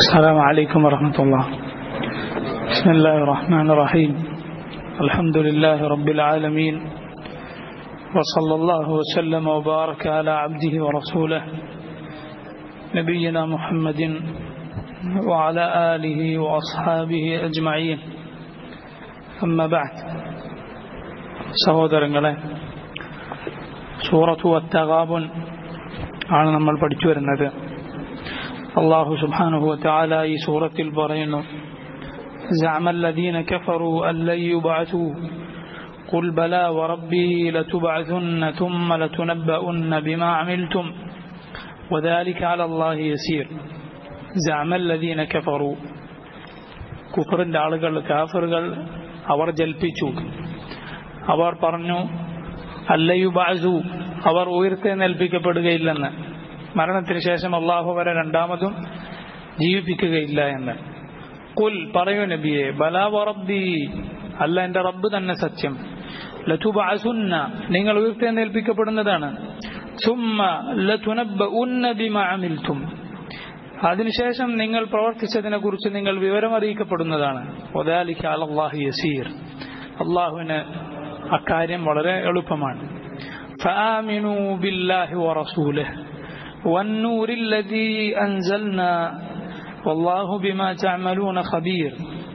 السلام عليكم ورحمة الله بسم الله الرحمن الرحيم الحمد لله رب العالمين وصلى الله وسلم وبارك على عبده ورسوله نبينا محمد وعلى آله وأصحابه أجمعين أما بعد സഹോദരങ്ങളെ സൂറത്തു അത്തകാബുൻ ആണ് നമ്മൾ പഠിച്ചു വരുന്നത് അള്ളാഹു സുബ്ഹാനഹു വതആല ഈ സൂറത്തിൽ പറയുന്നു زعم الذين كفروا أن لن يبعثوا قل بلى وربي لتبعثن ثم لتنبؤن بما عملتم وذلك على الله يسير زعم الذين كفروا കുഫറിന്റെ ആളുകൾ കാഫറുകൾ അവർ ജൽപ്പിച്ചു അവർ പറഞ്ഞു അല്ലയു ബാസു അവർ ഉയർത്തെന്നേൽപ്പിക്കപ്പെടുകയില്ലെന്ന് മരണത്തിന് ശേഷം അള്ളാഹു വരെ രണ്ടാമതും ജീവിപ്പിക്കുകയില്ല എന്ന് കുൽ പറയൂ നബിയെ ബലാവറബി അല്ല എന്റെ റബ്ബ് തന്നെ സത്യം ലതുബഅസുന്ന നിങ്ങൾ ഉയർത്തെന്നേൽപ്പിക്കപ്പെടുന്നതാണ് സുമ്മ ലതുനബ്ബഉന്ന ബിമാ അമിൽതും അതിനുശേഷം നിങ്ങൾ പ്രവർത്തിച്ചതിനെ കുറിച്ച് നിങ്ങൾ വിവരമറിയിക്കപ്പെടുന്നതാണ് ഒദാലിക്ക് അലല്ലാഹി യസീർ അള്ളാഹുവിന് അക്കാര്യം വളരെ എളുപ്പമാണ് فآمنوا بالله ورسوله والنور الذي أنزلنا والله بما تعملون خبير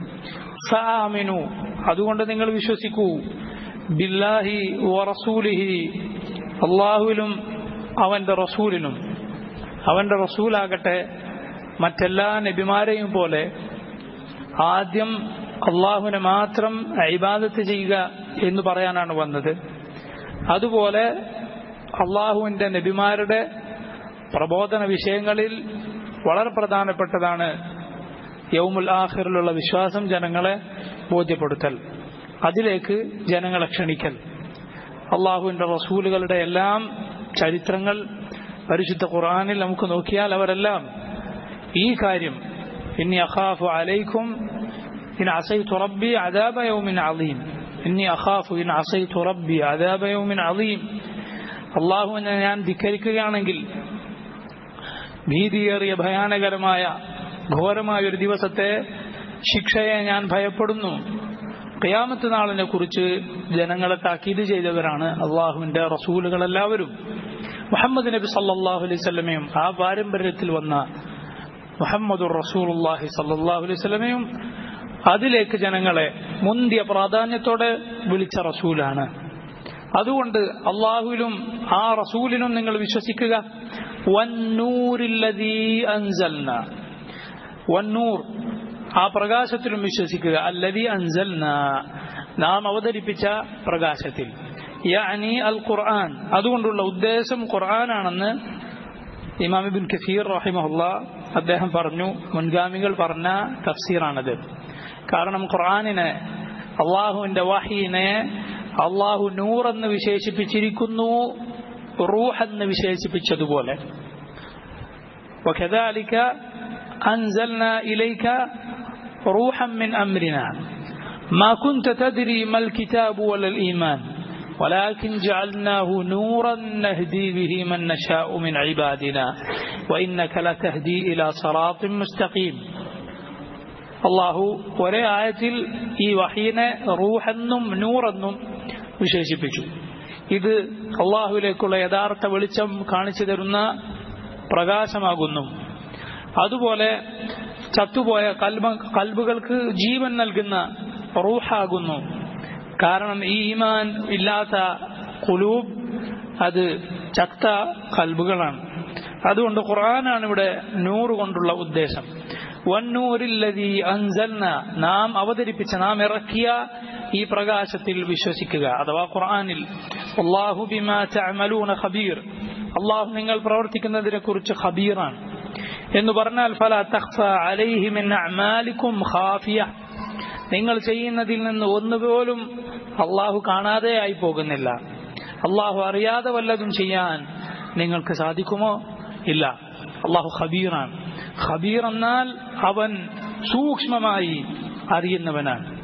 فآمنوا അതുകൊണ്ട് നിങ്ങൾ വിശ്വസിക്കൂ ബില്ലാഹി വറസൂലിഹി അള്ളാഹുവിലും അവന്റെ റസൂലിനും അവന്റെ റസൂലാകട്ടെ മറ്റെല്ലാ നബിമാരെയും പോലെ ആദ്യം അള്ളാഹുവിനെ മാത്രം ഇബാദത്ത് ചെയ്യുക എന്ന് പറയാനാണ് വന്നത് അതുപോലെ അള്ളാഹുവിന്റെ നബിമാരുടെ പ്രബോധന വിഷയങ്ങളിൽ വളരെ പ്രധാനപ്പെട്ടതാണ് യൗമുൽ ആഖിറിലുള്ള വിശ്വാസം ജനങ്ങളെ ബോധ്യപ്പെടുത്തൽ അതിലേക്ക് ജനങ്ങളെ ക്ഷണിക്കൽ അള്ളാഹുവിന്റെ റസൂലുകളുടെ എല്ലാം ചരിത്രങ്ങൾ പരിശുദ്ധ ഖുർആാനിൽ നമുക്ക് നോക്കിയാൽ അവരെല്ലാം ഈ കാര്യം ഇനി അഖാഫു അലൈക്കും ഇൻ അസൈതു റബ്ബി അദാബ യൗമിൻ അലീം ഇന്നി അഖാഫു ഇൻ അസൈതു റബ്ബി അദാബ യൗമിൻ അലീം അള്ളാഹുവിനെ ഞാൻ ധിക്കരിക്കുകയാണെങ്കിൽ ഭീതിയേറിയ ഭയാനകരമായ ഘോരമായ ഒരു ദിവസത്തെ ശിക്ഷയെ ഞാൻ ഭയപ്പെടുന്നു ഖിയാമത്ത് നാളിനെ കുറിച്ച് ജനങ്ങളെ താക്കീത് ചെയ്തവരാണ് അള്ളാഹുവിന്റെ റസൂലുകൾ എല്ലാവരും മുഹമ്മദ് നബി സല്ലാഹു അലൈഹി സ്വലമയും ആ പാരമ്പര്യത്തിൽ വന്ന മുഹമ്മദുർ റസൂലുല്ലാഹി സല്ലാഹു അലൈഹി സ്വലമയും അതിലേക്ക് ജനങ്ങളെ മുന്തിയ പ്രാധാന്യത്തോടെ വിളിച്ച റസൂലാണ് അതുകൊണ്ട് അള്ളാഹുവിലും ആ റസൂലിനും നിങ്ങൾ വിശ്വസിക്കുക വന്നൂർ ആ പ്രകാശത്തിലും വിശ്വസിക്കുക അല്ലതി അൻസൽന നാം അവതരിപ്പിച്ച പ്രകാശത്തിൽ യാനി അൽ ഖുർആൻ അതുകൊണ്ടുള്ള ഉദ്ദേശം ഖുർആനാണെന്ന് ഇമാം ബിൻ കസീർ റഹിമഹുല്ല അദ്ദേഹം പറഞ്ഞു മുൻഗാമികൾ പറഞ്ഞ തഫ്സീറാണത് കാരണം ഖുർആാനിനെ അള്ളാഹുവിന്റെ വാഹീനെ അള്ളാഹു നൂറെന്ന് വിശേഷിപ്പിച്ചിരിക്കുന്നു റൂഹ് എന്ന് വിശേഷിപ്പിച്ചതുപോലെ وكذلك أنزلنا إليك روحا من أمرنا ما كنت تدري ما الكتاب ولا الإيمان ولكن جعلناه نورا نهدي به من نشاء من عبادنا وإنك لتهدي إلى صراط مستقيم അള്ളാഹു ഒരേ ആയത്തിൽ ഈ വഹീനെ റൂഹെന്നും നൂറെന്നും വിശേഷിപ്പിച്ചു ഇത് അള്ളാഹുവിലേക്കുള്ള യഥാർത്ഥ വെളിച്ചം കാണിച്ചു തരുന്ന പ്രകാശമാകുന്നു അതുപോലെ ചത്തുപോയ കൽബ കൽബുകൾക്ക് ജീവൻ നൽകുന്ന റൂഹാകുന്നു കാരണം ഈ ഈമാൻ ഇല്ലാത്ത കുലൂബ് അത് ചത്ത കൽബുകളാണ് അതുകൊണ്ട് ഖുർആനാണ് ഇവിടെ നൂറ് കൊണ്ടുള്ള ഉദ്ദേശം വന്നൂരില്ലതി അൻസൽന നാം അവതരിപ്പിച്ച നാം ഇറക്കിയ ഈ പ്രകാശത്തിൽ വിശ്വസിക്കുക അഥവാ ഖുർആനിൽ അള്ളാഹു ബിമാ തഅമലൂന ഖബീർ അള്ളാഹു നിങ്ങൾ പ്രവർത്തിക്കുന്നതിനെ കുറിച്ച് ഖബീറാണ് എന്ന് പറഞ്ഞാൽ ഫല തഖ്ഫ അലൈഹി മിൻ അഅമാലിക്കും ഖാഫിയ നിങ്ങൾ ചെയ്യുന്നതിൽ നിന്ന് ഒന്നുപോലും അള്ളാഹു കാണാതെ ആയി പോകുന്നില്ല അള്ളാഹു അറിയാതെ വല്ലതും ചെയ്യാൻ നിങ്ങൾക്ക് സാധിക്കുമോ ഇല്ല അള്ളാഹു ഖബീറാണ് ഖബീർ എന്നാൽ അവൻ സൂക്ഷ്മമായി അറിയുന്നവനാണ്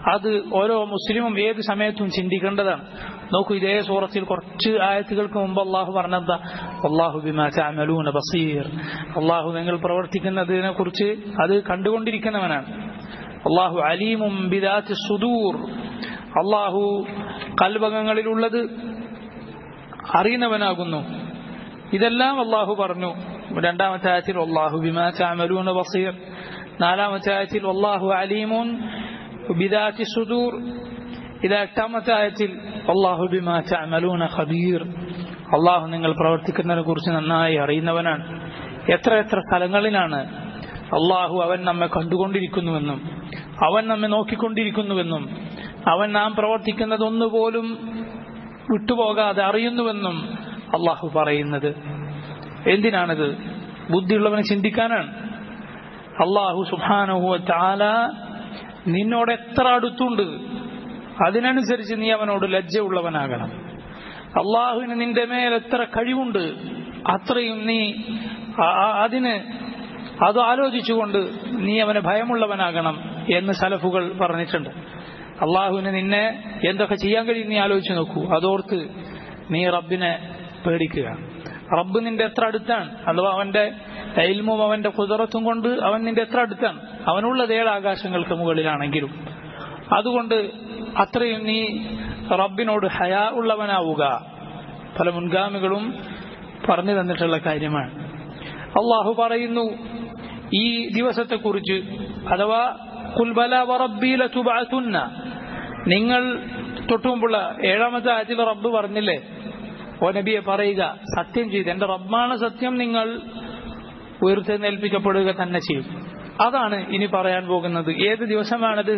അത് ഓരോ മുസ്ലിമും ഏത് സമയത്തും ചിന്തിക്കേണ്ടതാണ് നോക്കൂ ഇതേ സൂറത്തിൽ കുറച്ച് ആയത്തുകൾക്ക് മുമ്പ് അള്ളാഹു പറഞ്ഞെന്താ അള്ളാഹു ബിമാ തഅമലൂന ബസീർ അള്ളാഹു നിങ്ങൾ പ്രവർത്തിക്കുന്നതിനെ കുറിച്ച് അത് കണ്ടുകൊണ്ടിരിക്കുന്നവനാണ് അള്ളാഹു അലീമും ബിദാത്ത് സുദൂർ അള്ളാഹു കൽവകങ്ങളിലുള്ളത് അറിയുന്നവനാകുന്നു ഇതെല്ലാം അള്ളാഹു പറഞ്ഞു രണ്ടാമത്തെ ആയത്തിൽ അള്ളാഹു ബിമാ തഅമലൂന ബസീർ നാലാമത്തെ ആയത്തിൽ അള്ളാഹു അലീമുൻ ബിദാത്തി സുദൂർ ഇത് എട്ടാമത്തെ ആയത്തിൽ അള്ളാഹു ബിമാ തഅമലൂന ഖബീർ അള്ളാഹു നിങ്ങൾ പ്രവർത്തിക്കുന്നതിനെ കുറിച്ച് നന്നായി അറിയുന്നവനാണ് എത്ര എത്ര സ്ഥലങ്ങളിലാണ് അള്ളാഹു അവൻ നമ്മെ കണ്ടുകൊണ്ടിരിക്കുന്നുവെന്നും അവൻ നമ്മെ നോക്കിക്കൊണ്ടിരിക്കുന്നുവെന്നും അവൻ നാം പ്രവർത്തിക്കുന്നതൊന്നുപോലും വിട്ടുപോകാതെ അറിയുന്നുവെന്നും അള്ളാഹു പറയുന്നത് എന്തിനാണിത് ബുദ്ധിയുള്ളവനെ ചിന്തിക്കാനാണ് അള്ളാഹു സുഹാനുഹുവ താല നിന്നോട് എത്ര അടുത്തുണ്ട് അതിനനുസരിച്ച് നീ അവനോട് ലജ്ജയുള്ളവനാകണം അള്ളാഹുവിന് നിന്റെ മേൽ എത്ര കഴിവുണ്ട് അത്രയും നീ അതിന് അത് ആലോചിച്ചുകൊണ്ട് നീ അവന് ഭയമുള്ളവനാകണം എന്ന് സലഫുകൾ പറഞ്ഞിട്ടുണ്ട് അള്ളാഹുവിന് നിന്നെ എന്തൊക്കെ ചെയ്യാൻ കഴിയും നീ ആലോചിച്ച് നോക്കൂ അതോർത്ത് നീ റബ്ബിനെ പേടിക്കുക റബ്ബ് നിന്റെ എത്ര അടുത്താണ് അഥവാ അവന്റെ എൽമും അവന്റെ കുതിറത്തും കൊണ്ട് അവൻ നിന്റെ എത്ര അടുത്താണ് അവനുള്ളത് ഏഴ് ആകാശങ്ങൾക്ക് മുകളിലാണെങ്കിലും അതുകൊണ്ട് അത്രയും നീ റബ്ബിനോട് ഹയാ ഉള്ളവനാവുക പല മുൻഗാമികളും പറഞ്ഞു തന്നിട്ടുള്ള കാര്യമാണ് അള്ളാഹു പറയുന്നു ഈ ദിവസത്തെക്കുറിച്ച് അഥവാ കുൽബല വറബ്ബീല തുബഅതുന്ന നിങ്ങൾ തൊട്ടുമുമ്പുള്ള ഏഴാമത്തെ ആയത്തിൽ റബ്ബ് പറഞ്ഞില്ലേ ഓ നബിയെ പറയുക സത്യം ചെയ്ത് എന്റെ റബ്ബാണ് സത്യം നിങ്ങൾ ഉയർത്തെന്നേൽപ്പിക്കപ്പെടുക തന്നെ ചെയ്യും അതാണ് ഇനി പറയാൻ പോകുന്നത് ഏത് ദിവസമാണത്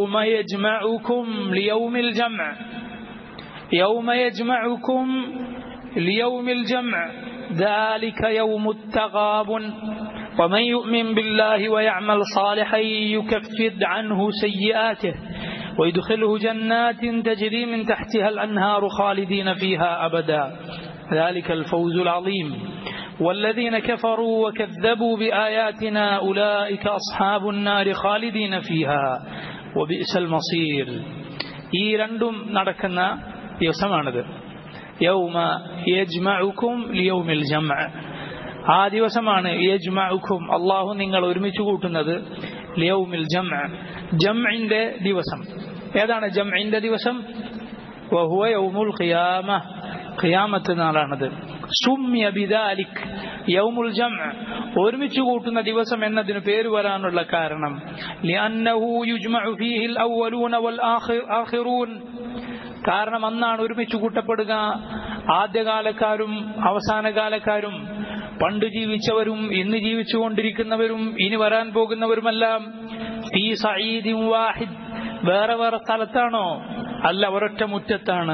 ذلك يوم التغابن ومن يؤمن بالله ويعمل صالحا يكفر عنه سيئاته ويدخله جنات تجري من تحتها الأنهار خالدين فيها أبدا ذلك الفوز العظيم والذين كفروا وكذبوا بآياتنا أولئك أصحاب النار خالدين فيها وبئس المصير ഈ രണ്ടും നടക്കുന്ന ദിവസമാണിത് യൗമ യജ്മഉക്കും ലിയൗമിൽ ജംഅ ആ ദിവസമാണ് യജ്മഉക്കും അള്ളാഹു നിങ്ങൾ ഒരുമിച്ച് കൂട്ടുന്നത് ലിയൗമിൽ ജംഅ ജംഇന്റെ ദിവസം ഏതാണ് ജംഇന്റെ ദിവസം വഹുവ യൗമുൽ ഖിയാമ ഖിയാമത്ത് നാളാണത് സുമ്യ ബിദാലിക് യൗമുൽ ജംഅ ഒരുമിച്ച് കൂട്ടുന്ന ദിവസം എന്നതിന് പേര് വരാനുള്ള കാരണം ലിഅന്നഹു യുജ്മഉ ഫീഹിൽ അവ്വലൂന വൽ ആഖിറൂൻ കാരണം അന്നാണ് ഒരുമിച്ച് കൂട്ടപ്പെടുക ആദ്യകാലക്കാരും അവസാനകാലക്കാരും പണ്ട് ജീവിച്ചവരും ഇന്ന് ജീവിച്ചുകൊണ്ടിരിക്കുന്നവരും ഇനി വരാൻ പോകുന്നവരുമെല്ലാം ഫീ സഈദിൻ വാഹിദ് വേറെ വേറെ സ്ഥലത്താണോ അല്ല ഒരൊറ്റ മുറ്റത്താണ്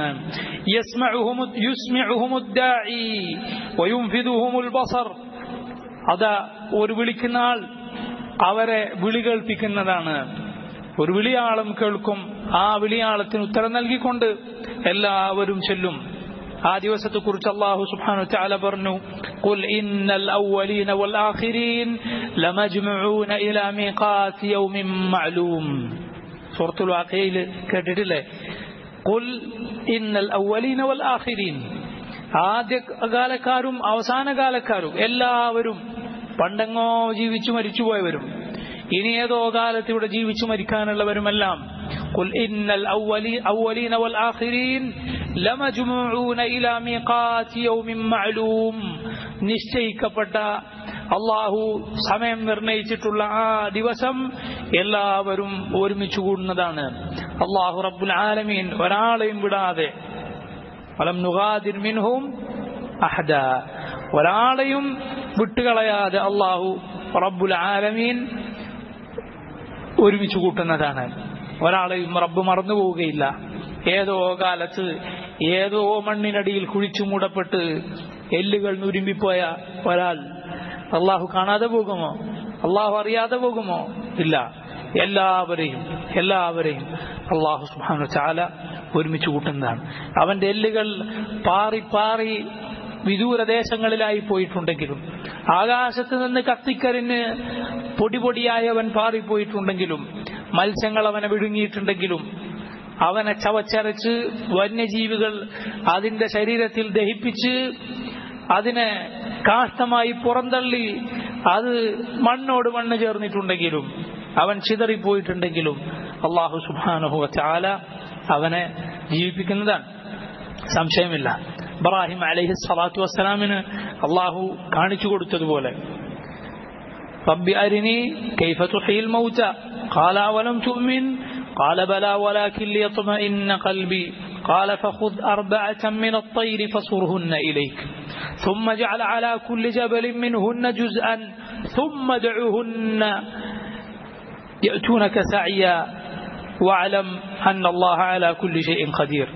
അതാ ഒരു വിളിക്കുന്ന ആൾ അവരെ വിളി കേൾപ്പിക്കുന്നതാണ് ഒരു വിളിയാളം കേൾക്കും ആ വിളിയാളത്തിന് ഉത്തരം നൽകിക്കൊണ്ട് എല്ലാവരും ചെല്ലും ആ ദിവസത്തെ കുറിച്ച് അള്ളാഹു സുബ്ഹാനഹു വതആല പറഞ്ഞു ഖുൽ ഇന്നൽ അവ്വലീന വൽ ആഖിരീൻ ലമജ്മുഊന ഇലാ മീഖാതി യൗമിൻ മഅലൂം സൂറത്തുൽ വാഖിയയിൽ കേട്ടിട്ടില്ലേ ഖുൽ ഇന്നൽ അവ്വലീന വൽ ആഖിരീൻ ആദ്യകാലക്കാരും അവസാന കാലക്കാരും എല്ലാവരും പണ്ടെങ്ങോ ജീവിച്ചു മരിച്ചുപോയവരും ഇനി ഏതോ കാലത്ത് ഇവിടെ ജീവിച്ചു മരിക്കാനുള്ളവരുമെല്ലാം قل إن الأولين والآخرين لمجموعون إلى ميقات يوم معلوم നിശ്ചയിക്കപ്പെട്ട അള്ളാഹു സമയം നിർണയിച്ചിട്ടുള്ള ആ ദിവസം എല്ലാവരും ഒരുമിച്ച് കൂടുന്നതാണ് അള്ളാഹു റബ്ബുൽ ആലമീൻ ഒരാളെയും വിടാതെ വലം നുഗാദിർ മിൻഹും അഹദ ഒരാളെയും വിട്ടുകളയാതെ അള്ളാഹു റബ്ബുൽ ആലമീൻ ഒരുമിച്ച് കൂട്ടുന്നതാണ് ഒരാളെയും റബ്ബ് മറന്നു പോവുകയില്ല ഏതോ കാലത്ത് ഏതോ മണ്ണിനടിയിൽ കുഴിച്ചു മൂടപ്പെട്ട് എല്ലുകൾ നുരുമ്പിപ്പോയ ഒരാൾ അള്ളാഹു കാണാതെ പോകുമോ അള്ളാഹു അറിയാതെ പോകുമോ ഇല്ല എല്ലാവരെയും എല്ലാവരെയും അള്ളാഹു സുബാനു ചാല ഒരുമിച്ച് കൂട്ടുന്നതാണ് അവന്റെ എല്ലുകൾ പാറി പാറി വിദൂരദേശങ്ങളിലായി പോയിട്ടുണ്ടെങ്കിലും ആകാശത്ത് നിന്ന് കത്തിക്കരിന് പൊടി പൊടിയായവൻ പാറിപ്പോയിട്ടുണ്ടെങ്കിലും മത്സ്യങ്ങൾ അവനെ വിഴുങ്ങിയിട്ടുണ്ടെങ്കിലും അവനെ ചവച്ചരച്ച് വന്യജീവികൾ അതിന്റെ ശരീരത്തിൽ ദഹിപ്പിച്ച് അതിനെ കാഷ്ടമായി പുറന്തള്ളി അത് മണ്ണോട് മണ്ണ് ചേർന്നിട്ടുണ്ടെങ്കിലും അവൻ ചിതറിപ്പോയിട്ടുണ്ടെങ്കിലും അള്ളാഹു സുബാനുഹുവ ചാല അവനെ ജീവിപ്പിക്കുന്നതാണ് സംശയമില്ല ഇബ്രാഹിം അലൈഹി സ്വലാത്തു വസ്സലാമിന് അള്ളാഹു കാണിച്ചു കൊടുത്തതുപോലെ رب أرني كيف تحيي الموتى قال أولم تؤمن قال بلى ولكن ليطمئن قلبي قال فخذ أربعة من الطير فصرهن إليك ثم اجعل على كل جبل منهن جزءا ثم ادعهن يأتونك سعيا واعلم أن الله على كل شيء قدير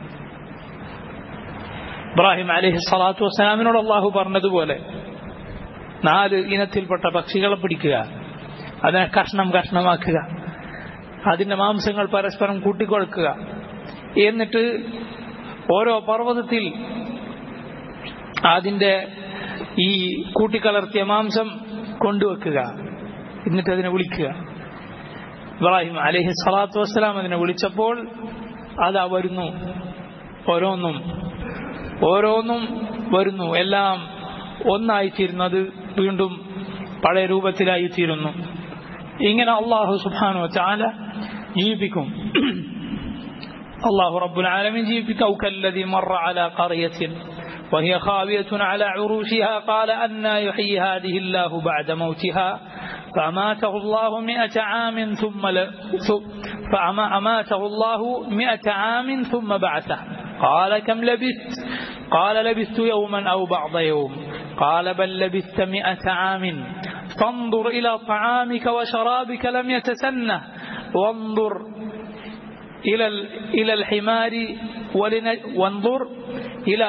ഇബ്രാഹിം അലഹി സ്വലാത്തു വസ്സലാമിനോട് അള്ളാഹു പറഞ്ഞതുപോലെ നാല് ഇനത്തിൽപ്പെട്ട പക്ഷികളെ പിടിക്കുക അതിനെ കഷ്ണം കഷ്ണമാക്കുക അതിന്റെ മാംസങ്ങൾ പരസ്പരം കൂട്ടിക്കൊടുക്കുക എന്നിട്ട് ഓരോ പർവ്വതത്തിൽ അതിന്റെ ഈ കൂട്ടിക്കലർത്തിയ മാംസം കൊണ്ടുവെക്കുക എന്നിട്ട് അതിനെ വിളിക്കുക ഇബ്രാഹിം അലഹി സ്വലാത്തു വസ്സലാം അതിനെ വിളിച്ചപ്പോൾ അതാ വരുന്നു ഓരോന്നും ഓരോന്നും വരുന്നു എല്ലാം ഒന്നായിത്തീരുന്നത് വീണ്ടും പഴയ രൂപത്തിലായി തീരുന്നു ഇങ്ങനെ അള്ളാഹു സുബാനു ചാല ജീവിപ്പിക്കും അള്ളാഹു റബ്ബുൽ ആലമീൻ ജീവിപ്പിക്കും ഔക്കല്ലതി മറ അല ഖറിയത്തിൻ وهي خاوية على عروشها قال أنا يحيي هذه الله بعد موتها فأماته الله مئة عام ثم ل... فأماته الله مئة عام ثم بعثه قال كم لبثت قال لبثت يوما أو بعض يوم قال بل لبثت مئة عام فانظر إلى طعامك وشرابك لم يتسنه وانظر إلى إلى الحمار ولن وانظر إلى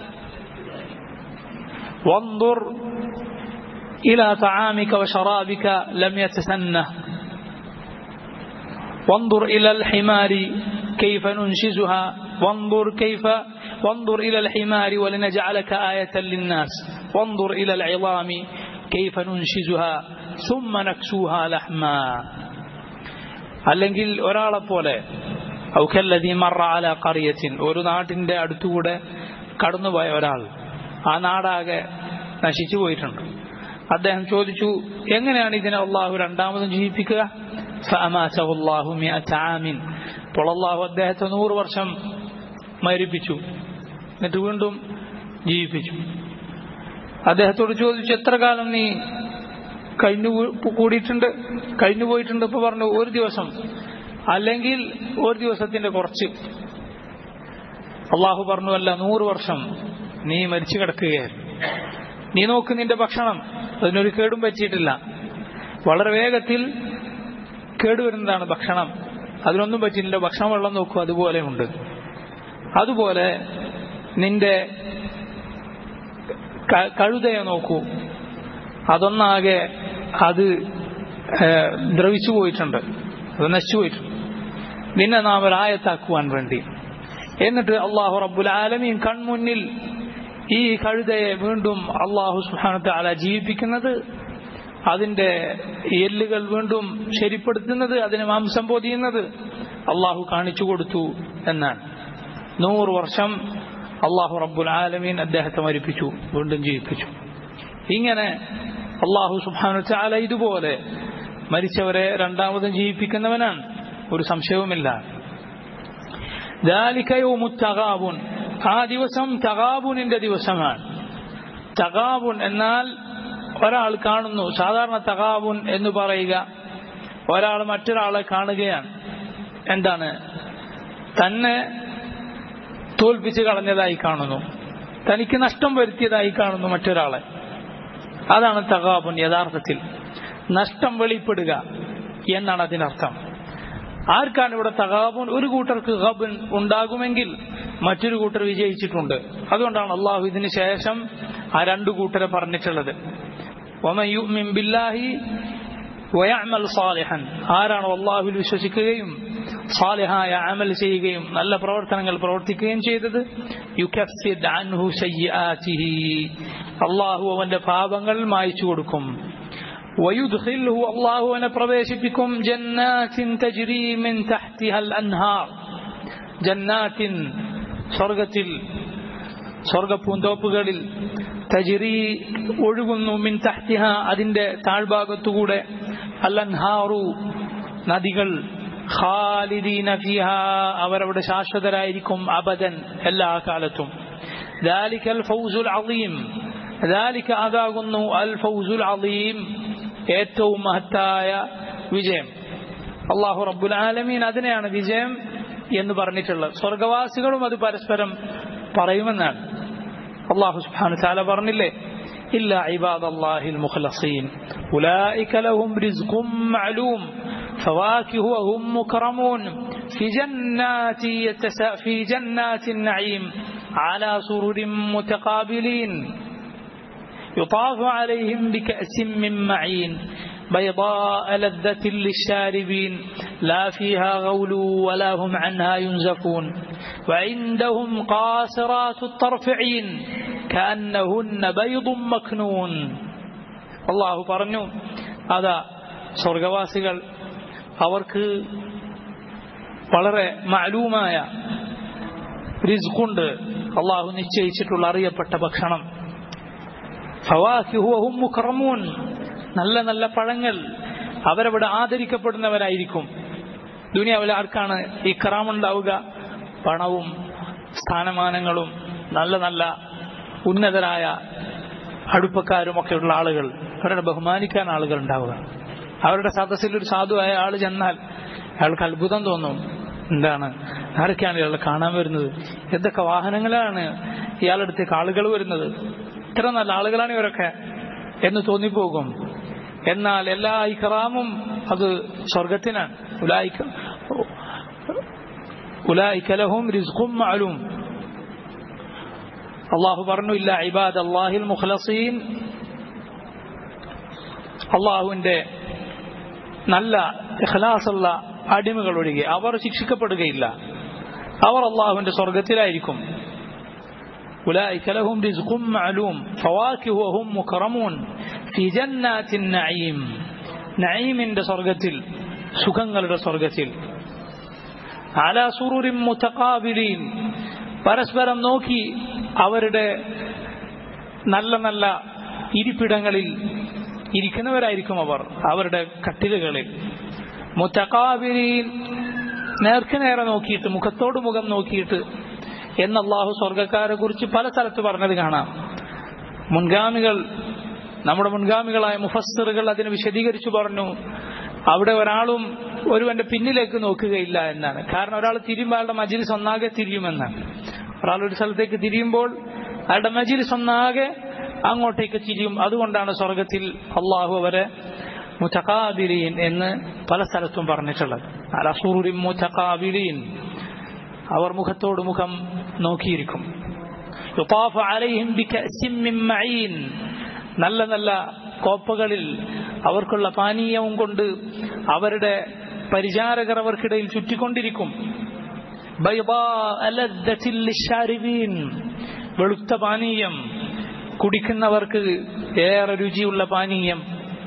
وانظر إلى طعامك وشرابك لم يتسنه وانظر إلى الحمار كيف ننشزها وانظر كيف وانظر إلى الحمار ولنجعلك آية للناس وانظر إلى العظام كيف ننشزها ثم نكسوها لحما അല്ലെങ്കിൽ ഒരാളെ പോലെ ഔക്കല്ലതി മറ അല കറിയത്തിൻ ഒരു നാട്ടിന്റെ അടുത്തുകൂടെ കടന്നുപോയ ഒരാൾ ആ നാടാകെ നശിച്ചു പോയിട്ടുണ്ട് അദ്ദേഹം ചോദിച്ചു എങ്ങനെയാണ് ഇതിനെ അള്ളാഹു രണ്ടാമതും ജീവിപ്പിക്കുക അപ്പോൾ അള്ളാഹു അദ്ദേഹത്തെ നൂറ് വർഷം മരിപ്പിച്ചു എന്നിട്ട് വീണ്ടും ജീവിപ്പിച്ചു അദ്ദേഹത്തോട് ചോദിച്ചു എത്ര കാലം നീ കഴിഞ്ഞു കൂടിയിട്ടുണ്ട് കഴിഞ്ഞു പോയിട്ടുണ്ട് ഇപ്പൊ പറഞ്ഞു ഒരു ദിവസം അല്ലെങ്കിൽ ഒരു ദിവസത്തിന്റെ കുറച്ച് അള്ളാഹു പറഞ്ഞു അല്ല നൂറ് വർഷം നീ മരിച്ചു കിടക്കുകയായിരുന്നു നീ നോക്ക് നിന്റെ ഭക്ഷണം അതിനൊരു കേടും പറ്റിയിട്ടില്ല വളരെ വേഗത്തിൽ കേടുവരുന്നതാണ് ഭക്ഷണം അതിനൊന്നും പറ്റിയില്ല ഭക്ഷണം വെള്ളം നോക്കൂ അതുപോലെ ഉണ്ട് അതുപോലെ നിന്റെ കഴുതയെ നോക്കൂ അതൊന്നാകെ അത് ദ്രവിച്ചു പോയിട്ടുണ്ട് അത് നശിച്ചു പോയിട്ടുണ്ട് നിന്നെ നാം ഒരു ആയത്താക്കുവാൻ വേണ്ടി എന്നിട്ട് അള്ളാഹു റബ്ബുൽ ആലമീൻ കൺമുന്നിൽ ഈ കഴുതയെ വീണ്ടും അള്ളാഹു സുഹാനത്തെ അല ജീവിപ്പിക്കുന്നത് അതിന്റെ എല്ലുകൾ വീണ്ടും ശരിപ്പെടുത്തുന്നത് അതിനെ മാംസം പൊതിയുന്നത് അള്ളാഹു കാണിച്ചു കൊടുത്തു എന്നാണ് നൂറ് വർഷം അള്ളാഹു റബ്ബുൽ ആലമീൻ അദ്ദേഹത്തെ മരിപ്പിച്ചു വീണ്ടും ജീവിപ്പിച്ചു ഇങ്ങനെ അള്ളാഹു സുബാനു ചാല ഇതുപോലെ മരിച്ചവരെ രണ്ടാമതും ജീവിപ്പിക്കുന്നവനാണ് ഒരു സംശയവുമില്ല തകാബുൻ ആ ദിവസം തകാബുനിന്റെ ദിവസമാണ് തകാബുൻ എന്നാൽ ഒരാൾ കാണുന്നു സാധാരണ തകാബുൻ എന്ന് പറയുക ഒരാൾ മറ്റൊരാളെ കാണുകയാണ് എന്താണ് തന്നെ തോൽപ്പിച്ച് കളഞ്ഞതായി കാണുന്നു തനിക്ക് നഷ്ടം വരുത്തിയതായി കാണുന്നു മറ്റൊരാളെ അതാണ് തകാബുൻ യഥാർത്ഥത്തിൽ നഷ്ടം വെളിപ്പെടുക എന്നാണ് അതിനർത്ഥം ആർക്കാണ് ഇവിടെ തകാബുൻ ഒരു കൂട്ടർക്ക് ഗബുൻ ഉണ്ടാകുമെങ്കിൽ മറ്റൊരു കൂട്ടർ വിജയിച്ചിട്ടുണ്ട് അതുകൊണ്ടാണ് അള്ളാഹു ഇതിന് ശേഷം ആ രണ്ടു കൂട്ടരെ പറഞ്ഞിട്ടുള്ളത് വയഅമൽ സാലിഹൻ ആരാണോ അള്ളാഹുവിൽ വിശ്വസിക്കുകയും സാലിഹായ അമൽ ചെയ്യുകയും നല്ല പ്രവർത്തനങ്ങൾ പ്രവർത്തിക്കുകയും ചെയ്തത് യുക്കഫ്സിദ് അൻഹു സയ്യിആതിഹി അള്ളാഹു അവന്റെ പാപങ്ങൾ മായ്ച്ചു കൊടുക്കും ويدخله الله أن പ്രവേശിപ്പിക്കും جنات تجري من تحتها الأنهار جنات സ്വർഗത്തിൽ സ്വർഗപ്പൂന്തോപ്പുകളിൽ തജിറി ഒഴുകുന്നു മിൻ തഹ്തിഹ അതിന്റെ താഴ്ഭാഗത്തുകൂടെ അല്ലൻഹാറു നദികൾ ഖാലിദീന ഫിഹ അവരവിടെ ശാശ്വതരായിരിക്കും അബദൻ എല്ലാ കാലത്തും ذلك الفوز العظيم ذلك അതാകുന്നു അൽ ഫൗസുൽ അലീം ഏറ്റവും മഹത്തായ വിജയം അള്ളാഹു റബ്ബുൽ ആലമീൻ അതിനെയാണ് വിജയം എന്ന് പറഞ്ഞിട്ടുള്ളത് സ്വർഗവാസികളും അത് പരസ്പരം പറയുമെന്നാണ് അള്ളാഹു സുബ്ഹാനഹു തആല പറഞ്ഞില്ലേ إلا عباد الله المخلصين أولئك لهم رزق معلوم فواكه وهم مكرمون في جنات يتسا في جنات النعيم على سرر متقابلين يطاف عليهم بكأس من معين بيضاء لذة للشاربين لا فيها غول ولا هم عنها ينزفون وعندهم قاصرات الطرفعين كأنهن بيض مكنون الله പറഞ്ഞു അതാ സ്വർഗവാസികൾ അവർക്ക് വളരെ മാലൂമായ റിസ്ക്കുണ്ട് അള്ളാഹു നിശ്ചയിച്ചിട്ടുള്ള അറിയപ്പെട്ട ഭക്ഷണം ഫവാഹിഹുവഹും മുഖറമൂൻ നല്ല നല്ല പഴങ്ങൾ അവരവിടെ ആദരിക്കപ്പെടുന്നവരായിരിക്കും ദുനിയാവിൽ ആർക്കാണ് ഈ കറാമുണ്ടാവുക പണവും സ്ഥാനമാനങ്ങളും നല്ല നല്ല ഉന്നതരായ അടുപ്പക്കാരും ഒക്കെയുള്ള ആളുകൾ അവരുടെ ബഹുമാനിക്കാൻ ആളുകൾ ഉണ്ടാവുക അവരുടെ സദസ്സിൽ ഒരു സാധുവായ ആൾ ചെന്നാൽ അയാൾക്ക് അത്ഭുതം തോന്നും എന്താണ് ആരൊക്കെയാണ് ഇയാൾ കാണാൻ വരുന്നത് എന്തൊക്കെ വാഹനങ്ങളാണ് ഇയാളുടെ അടുത്തേക്ക് ആളുകൾ വരുന്നത് ഇത്ര നല്ല ആളുകളാണ് ഇവരൊക്കെ എന്ന് തോന്നിപ്പോകും എന്നാൽ എല്ലാ ഇഖറാമും അത് സ്വർഗത്തിനാണ് ഉലായിക്ക ഉലായിക്കലഹും റിസ്ഖും മാലും അള്ളാഹു പറഞ്ഞു ഇല്ല ഇബാദ് അള്ളാഹിൽ മുഖ്ലസീൻ അള്ളാഹുവിന്റെ നല്ല ഇഖ്ലാസുള്ള അടിമകൾ ഒഴികെ അവർ ശിക്ഷിക്കപ്പെടുകയില്ല അവർ അള്ളാഹുവിന്റെ സ്വർഗത്തിലായിരിക്കും أولئك لهم رزق معلوم فواكه وهم مكرمون في جنات النعيم نعيم عند സ്വർഗത്തിൽ സുഖങ്ങളുടെ സ്വർഗത്തിൽ على سرر متقابلين പരസ്പരം നോക്കി അവരുടെ നല്ല നല്ല ഇരിപ്പിടങ്ങളിൽ ഇരിക്കുന്നവരായിരിക്കും അവർ അവരുടെ കട്ടിലുകളിൽ മുത്തക്കാബിരിയിൽ നേർക്ക് നേരെ നോക്കിയിട്ട് മുഖത്തോട് മുഖം നോക്കിയിട്ട് എന്ന് അള്ളാഹു സ്വർഗക്കാരെ കുറിച്ച് പല സ്ഥലത്ത് പറഞ്ഞത് കാണാം മുൻഗാമികൾ നമ്മുടെ മുൻഗാമികളായ മുഫസ്സറുകൾ അതിനെ വിശദീകരിച്ചു പറഞ്ഞു അവിടെ ഒരാളും ഒരുവന്റെ പിന്നിലേക്ക് നോക്കുകയില്ല എന്നാണ് കാരണം ഒരാൾ തിരിയുമ്പോൾ അയാളുടെ മജിലിസ് ഒന്നാകെ തിരിയുമെന്നാണ് ഒരാൾ ഒരു സ്ഥലത്തേക്ക് തിരിയുമ്പോൾ അയാളുടെ മജിലിസ് ഒന്നാകെ അങ്ങോട്ടേക്ക് തിരിയും അതുകൊണ്ടാണ് സ്വർഗത്തിൽ അള്ളാഹു അവരെ മുത്തക്കാബിലീൻ എന്ന് പല സ്ഥലത്തും പറഞ്ഞിട്ടുള്ളത് അലസൂറിൻ മുത്തക്കാബിലീൻ അവർ മുഖത്തോട് മുഖം നോക്കിയിരിക്കും യുതാഫ അലൈഹിം ബികഅസിൻ മിൻ മഈൻ നല്ല നല്ല കോപ്പകളിൽ അവർക്കുള്ള പാനീയവും കൊണ്ട് അവരുടെ പരിചാരകർ അവർക്കിടയിൽ ചുറ്റിക്കൊണ്ടിരിക്കും വെളുത്ത പാനീയം കുടിക്കുന്നവർക്ക് ഏറെ രുചിയുള്ള പാനീയം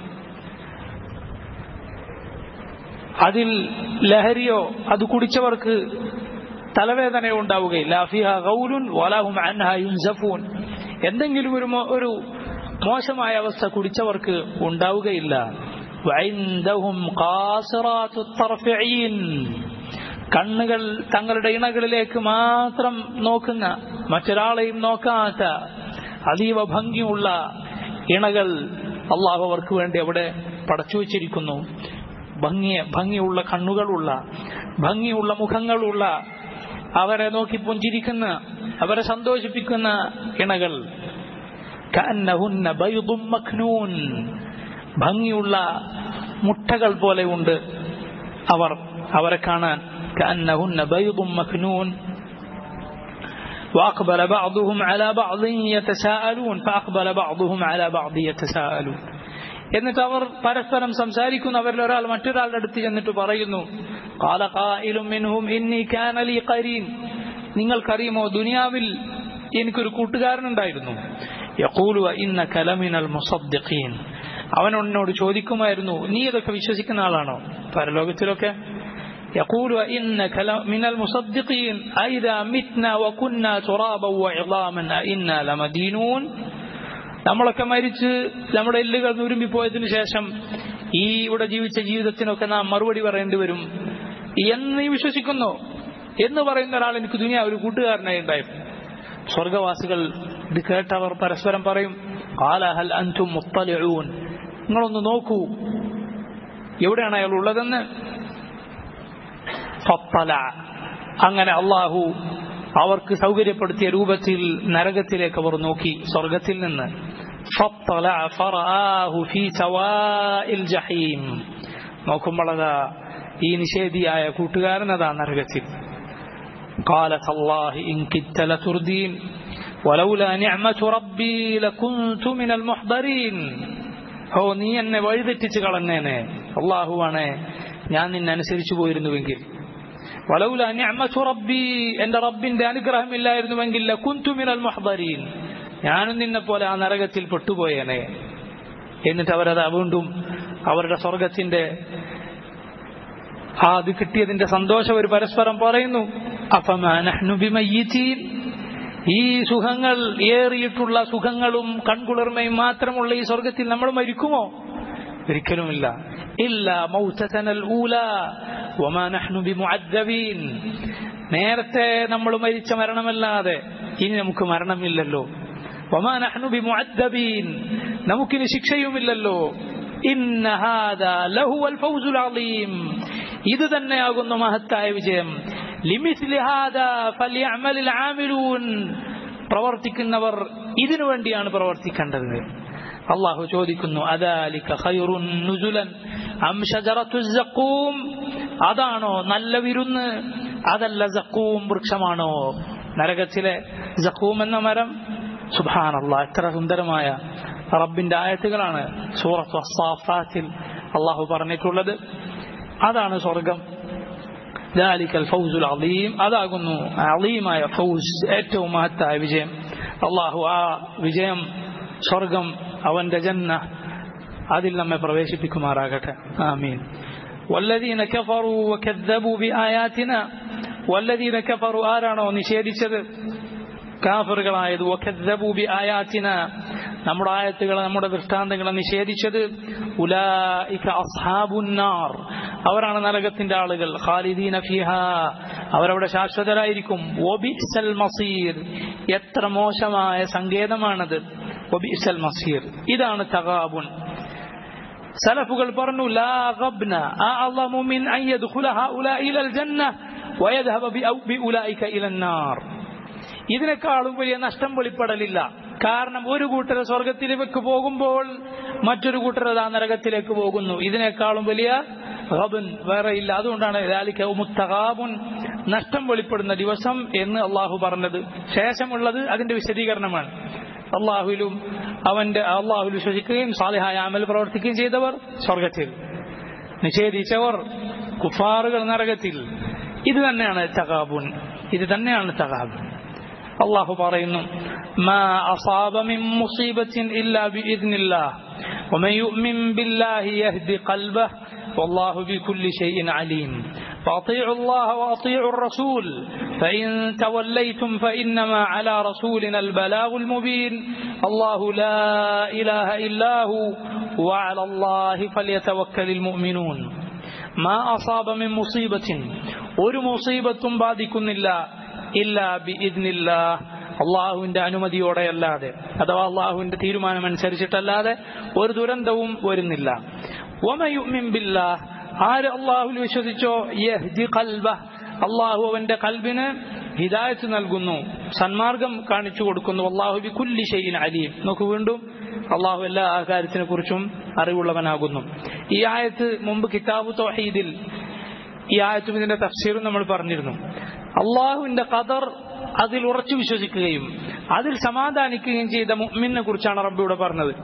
അതിൽ ലഹരിയോ അത് കുടിച്ചവർക്ക് തലവേദനയോ ഉണ്ടാവുകയില്ല ഫിഹ ഗൗലുൻ വലാഹും അൻഹ യുൻസഫൂൻ എന്തെങ്കിലും ഒരു ഒരു മോശമായ അവസ്ഥ കുടിച്ചവർക്ക് ഉണ്ടാവുകയില്ല വൈന്ദഹും ഖാസിറാത്തു തർഫിഈൻ കണ്ണുകൾ തങ്ങളുടെ ഇണകളിലേക്ക് മാത്രം നോക്കുന്ന മറ്റൊരാളെയും നോക്കാത്ത അതീവ ഭംഗിയുള്ള ഇണകൾ അള്ളാഹു അവർക്ക് വേണ്ടി അവിടെ പടച്ചു വച്ചിരിക്കുന്നു ഭംഗിയ ഭംഗിയുള്ള കണ്ണുകളുള്ള ഭംഗിയുള്ള മുഖങ്ങളുള്ള അവരെ നോക്കി പുഞ്ചിരിക്കുന്ന അവരെ സന്തോഷിപ്പിക്കുന്ന ഇണകൾ കഅന്നഹുന്ന ബൈദും മഖ്നൂൻ ഭംഗിയുള്ള മുട്ടകൾ പോലെ ഉണ്ട് അവർ അവരെ കാണാൻ കഅന്നഹുന്ന ബൈദും മഖ്നൂൻ وأقبل بعضهم على بعض يتساءلون فأقبل بعضهم على بعض يتساءلون എന്നിട്ട് അവർ പരസ്പരം സംസാരിക്കുന്നു അവരിൽ ഒരാൾ മറ്റൊരാളുടെ അടുത്ത് ചെന്നിട്ട് പറയുന്നു قال قائل منهم إني كان لي قرين നിങ്ങൾക്കറിയുമോ ദുനിയാവിൽ എനിക്കൊരു കൂട്ടുകാരനുണ്ടായിരുന്നു യഖൂലു ഇന്നക ലമിനൽ മുസദ്ദിഖീൻ അവൻ എന്നോട് ചോദിക്കുമായിരുന്നു നീ ഇതൊക്കെ വിശ്വസിക്കുന്ന ആളാണോ പരലോകത്തിലൊക്കെ يقول إنك من المصدقين أئذا متنا وكنا ترابا وعظاما أئنا لمدينون നമ്മളൊക്കെ മരിച്ച് നമ്മുടെ എല്ലുകൾ നുരുമ്പിപ്പോയതിനു ശേഷം ഈ ഇവിടെ ജീവിച്ച ജീവിതത്തിനൊക്കെ നാം മറുപടി പറയേണ്ടി വരും എന്ന് നീ വിശ്വസിക്കുന്നു എന്ന് പറയുന്ന ഒരാൾ എനിക്ക് ദുനിയ ഒരു കൂട്ടുകാരനായി ഉണ്ടായിരുന്നു സ്വർഗവാസികൾ ഇത് കേട്ടവർ പരസ്പരം പറയും ആലഹൽ അൻതും മുത്തലിഊൻ നിങ്ങളൊന്ന് നോക്കൂ എവിടെയാണ് അയാൾ ഉള്ളതെന്ന് ഫത്തല അങ്ങനെ അള്ളാഹു അവർക്ക് സൗകര്യപ്പെടുത്തിയ രൂപത്തിൽ നരകത്തിലേക്ക് അവർ നോക്കി സ്വർഗത്തിൽ നിന്ന് فاطلع فرآه في سواء الجحيم നോക്കുമ്പോൾ അതാ ഈ നിഷേധിയായ കൂട്ടുകാരൻ അതാ നരകത്തിൽ قال تالله إن كدت لتردين ولولا نعمة ربي لكنت من المحضرين ഓ നീ എന്നെ വഴിതെറ്റിച്ച് കളഞ്ഞേനെ അള്ളാഹുവാണ് ഞാൻ നിന്നെ അനുസരിച്ചു പോയിരുന്നുവെങ്കിൽ വലൗല നിഅമതു റബ്ബി എന്റെ റബ്ബിന്റെ അനുഗ്രഹം ഇല്ലായിരുന്നുവെങ്കിൽ ലകുന്തു മിനൽ മുഹ്ദരീൻ ഞാനും നിന്നെ പോലെ ആ നരകത്തിൽ പെട്ടുപോയേനെ എന്നിട്ട് അവരത് വീണ്ടും അവരുടെ സ്വർഗത്തിന്റെ ആ അത് കിട്ടിയതിന്റെ സന്തോഷം ഒരു പരസ്പരം പറയുന്നു അഫമാ നഹ്നു ബിമയ്യിതീൻ ഈ സുഖങ്ങൾ ഏറിയിട്ടുള്ള സുഖങ്ങളും കൺകുളിർമയും മാത്രമുള്ള ഈ സ്വർഗത്തിൽ നമ്മൾ മരിക്കുമോ ഒരിക്കലുമില്ല ഇല്ല മൗത്തനൽ ഊല വമാ നഹ്നു ബിമുഅദ്ദബീൻ നേരത്തെ നമ്മൾ മരിച്ച മരണമല്ലാതെ ഇനി നമുക്ക് മരണമില്ലല്ലോ വമാ നഹ്നു ബിമുഅദ്ദബീൻ നമുക്കിനി ശിക്ഷയുമില്ലല്ലോ ഇന്ന ഹാദാ ലഹുവൽ ഫൗസുൽ അളീം ഇത് തന്നെയാകുന്നു മഹത്തായ വിജയം ലിമിസ്ലി ഹാദാ ഫലിയഅമലിൽ ആമിലൂൻ പ്രവർത്തിക്കുന്നവർ ഇതിനു വേണ്ടിയാണ് പ്രവർത്തിക്കേണ്ടത് അള്ളാഹു ചോദിക്കുന്നു അദാലിക ഖൈറുൻ നുസുലൻ അം ഷജറത്തു സഖൂം അതാണോ നല്ല വിരുന്ന് അതല്ല സഖൂം വൃക്ഷമാണോ നരകത്തിലെ സഖൂം എന്ന മരം സുബ്ഹാനല്ലാ എത്ര സുന്ദരമായ റബ്ബിന്റെ ആയത്തുകളാണ് സൂറത്ത് അസ്സാഫാത്തിൽ അള്ളാഹു പറഞ്ഞിട്ടുള്ളത് അതാണ് സ്വർഗം ذلك الفوز العظيم അതാകുന്നു അളീമായ ഫൗസ് ഏറ്റവും മഹത്തായ വിജയം അള്ളാഹു ആ വിജയം സ്വർഗം അവന്റെ ജന്ന അതിൽ നമ്മെ പ്രവേശിപ്പിക്കുമാറാകട്ടെ ആമീൻ والذين كفروا وكذبوا بآياتنا والذين كفروا ആരാണോ നിഷേധിച്ചത് കാഫറുകളായത് വക്കദ്ദബു ബി ആയാത്തിന നമ്മുടെ ആയത്തുകളെ നമ്മുടെ ദൃഷ്ടാന്തങ്ങളെ നിഷേധിച്ചത് ഉലായിക അസ്ഹാബുന്നാർ അവരാണ് നരകത്തിന്റെ ആളുകൾ ഖാലിദീന ഫിഹ അവരവിടെ ശാശ്വതരായിരിക്കും ഒബിസൽ മസീർ എത്ര മോശമായ സങ്കേതമാണത് ഒബിസൽ മസീർ ഇതാണ് തഗാബുൻ സലഫുകൾ പറഞ്ഞു ലാ ഗബ്ന അഅളമു മിൻ അൻ യദ്ഖുല ഹഉലാ ഇലൽ ജന്ന വയദ്ഹബ ബി ഉലൈക ഇലൻ നാർ ഇതിനേക്കാളും വലിയ നഷ്ടം വെളിപ്പെടലില്ല കാരണം ഒരു കൂട്ടർ സ്വർഗത്തിലേക്ക് പോകുമ്പോൾ മറ്റൊരു കൂട്ടർ ആ നരകത്തിലേക്ക് പോകുന്നു ഇതിനേക്കാളും വലിയ റബൻ വേറെ ഇല്ല അതുകൊണ്ടാണ് മുത്തകാബുൻ നഷ്ടം വെളിപ്പെടുന്ന ദിവസം എന്ന് അള്ളാഹു പറഞ്ഞത് ശേഷമുള്ളത് അതിന്റെ വിശദീകരണമാണ് അള്ളാഹുലും അവന്റെ അള്ളാഹുൽ വിശ്വസിക്കുകയും സാലിഹായ അമൽ പ്രവർത്തിക്കുകയും ചെയ്തവർ സ്വർഗത്തിൽ നിഷേധിച്ചവർ കുഫാറുകൾ നരകത്തിൽ ഇത് തന്നെയാണ് തകാബുൻ ഇത് തന്നെയാണ് തകാബുൻ അള്ളാഹു പറയുന്നു ما أصاب من مصيبة إلا بإذن الله ومن يؤمن بالله يهدي قلبه والله بكل شيء عليم فأطيعوا الله وأطيعوا الرسول فإن توليتم فإنما على رسولنا البلاغ المبين الله لا إله إلا هو وعلى الله فليتوكل المؤمنون ما أصاب من مصيبة ഒരു മുസീബത്തും ബാധിക്കുന്നില്ല ഇല്ല ബി ഇദ്നില്ലാ അള്ളാഹുവിന്റെ അനുമതിയോടെ അല്ലാതെ അഥവാ അള്ളാഹുവിന്റെ തീരുമാനം അനുസരിച്ചിട്ടല്ലാതെ ഒരു ദുരന്തവും വരുന്നില്ല ഒമയുമിൻ ആര് അള്ളാഹുൽ വിശ്വസിച്ചോ യഹ്ജി ഖൽബ അള്ളാഹു അവന്റെ കൽബിന് ഹിദായത്ത് നൽകുന്നു സന്മാർഗം കാണിച്ചു കൊടുക്കുന്നു അള്ളാഹു ബി കുല്ലി ഷെയ്ൻ അലീം നോക്ക് വീണ്ടും അള്ളാഹു എല്ലാ കാര്യത്തിനെ കുറിച്ചും അറിവുള്ളവനാകുന്നു ഈ ആയത്ത് മുമ്പ് കിതാബ് തൊഹീദിൽ ഈ ആയത്തും ഇതിന്റെ തഫ്സീറും നമ്മൾ പറഞ്ഞിരുന്നു അള്ളാഹുവിന്റെ ഖദർ അതിൽ ഉറച്ചു വിശ്വസിക്കുകയും അതിൽ സമാധാനിക്കുകയും ചെയ്ത മുഅ്മിനെ കുറിച്ചാണ് റബ്ബിയുടെ പറഞ്ഞത്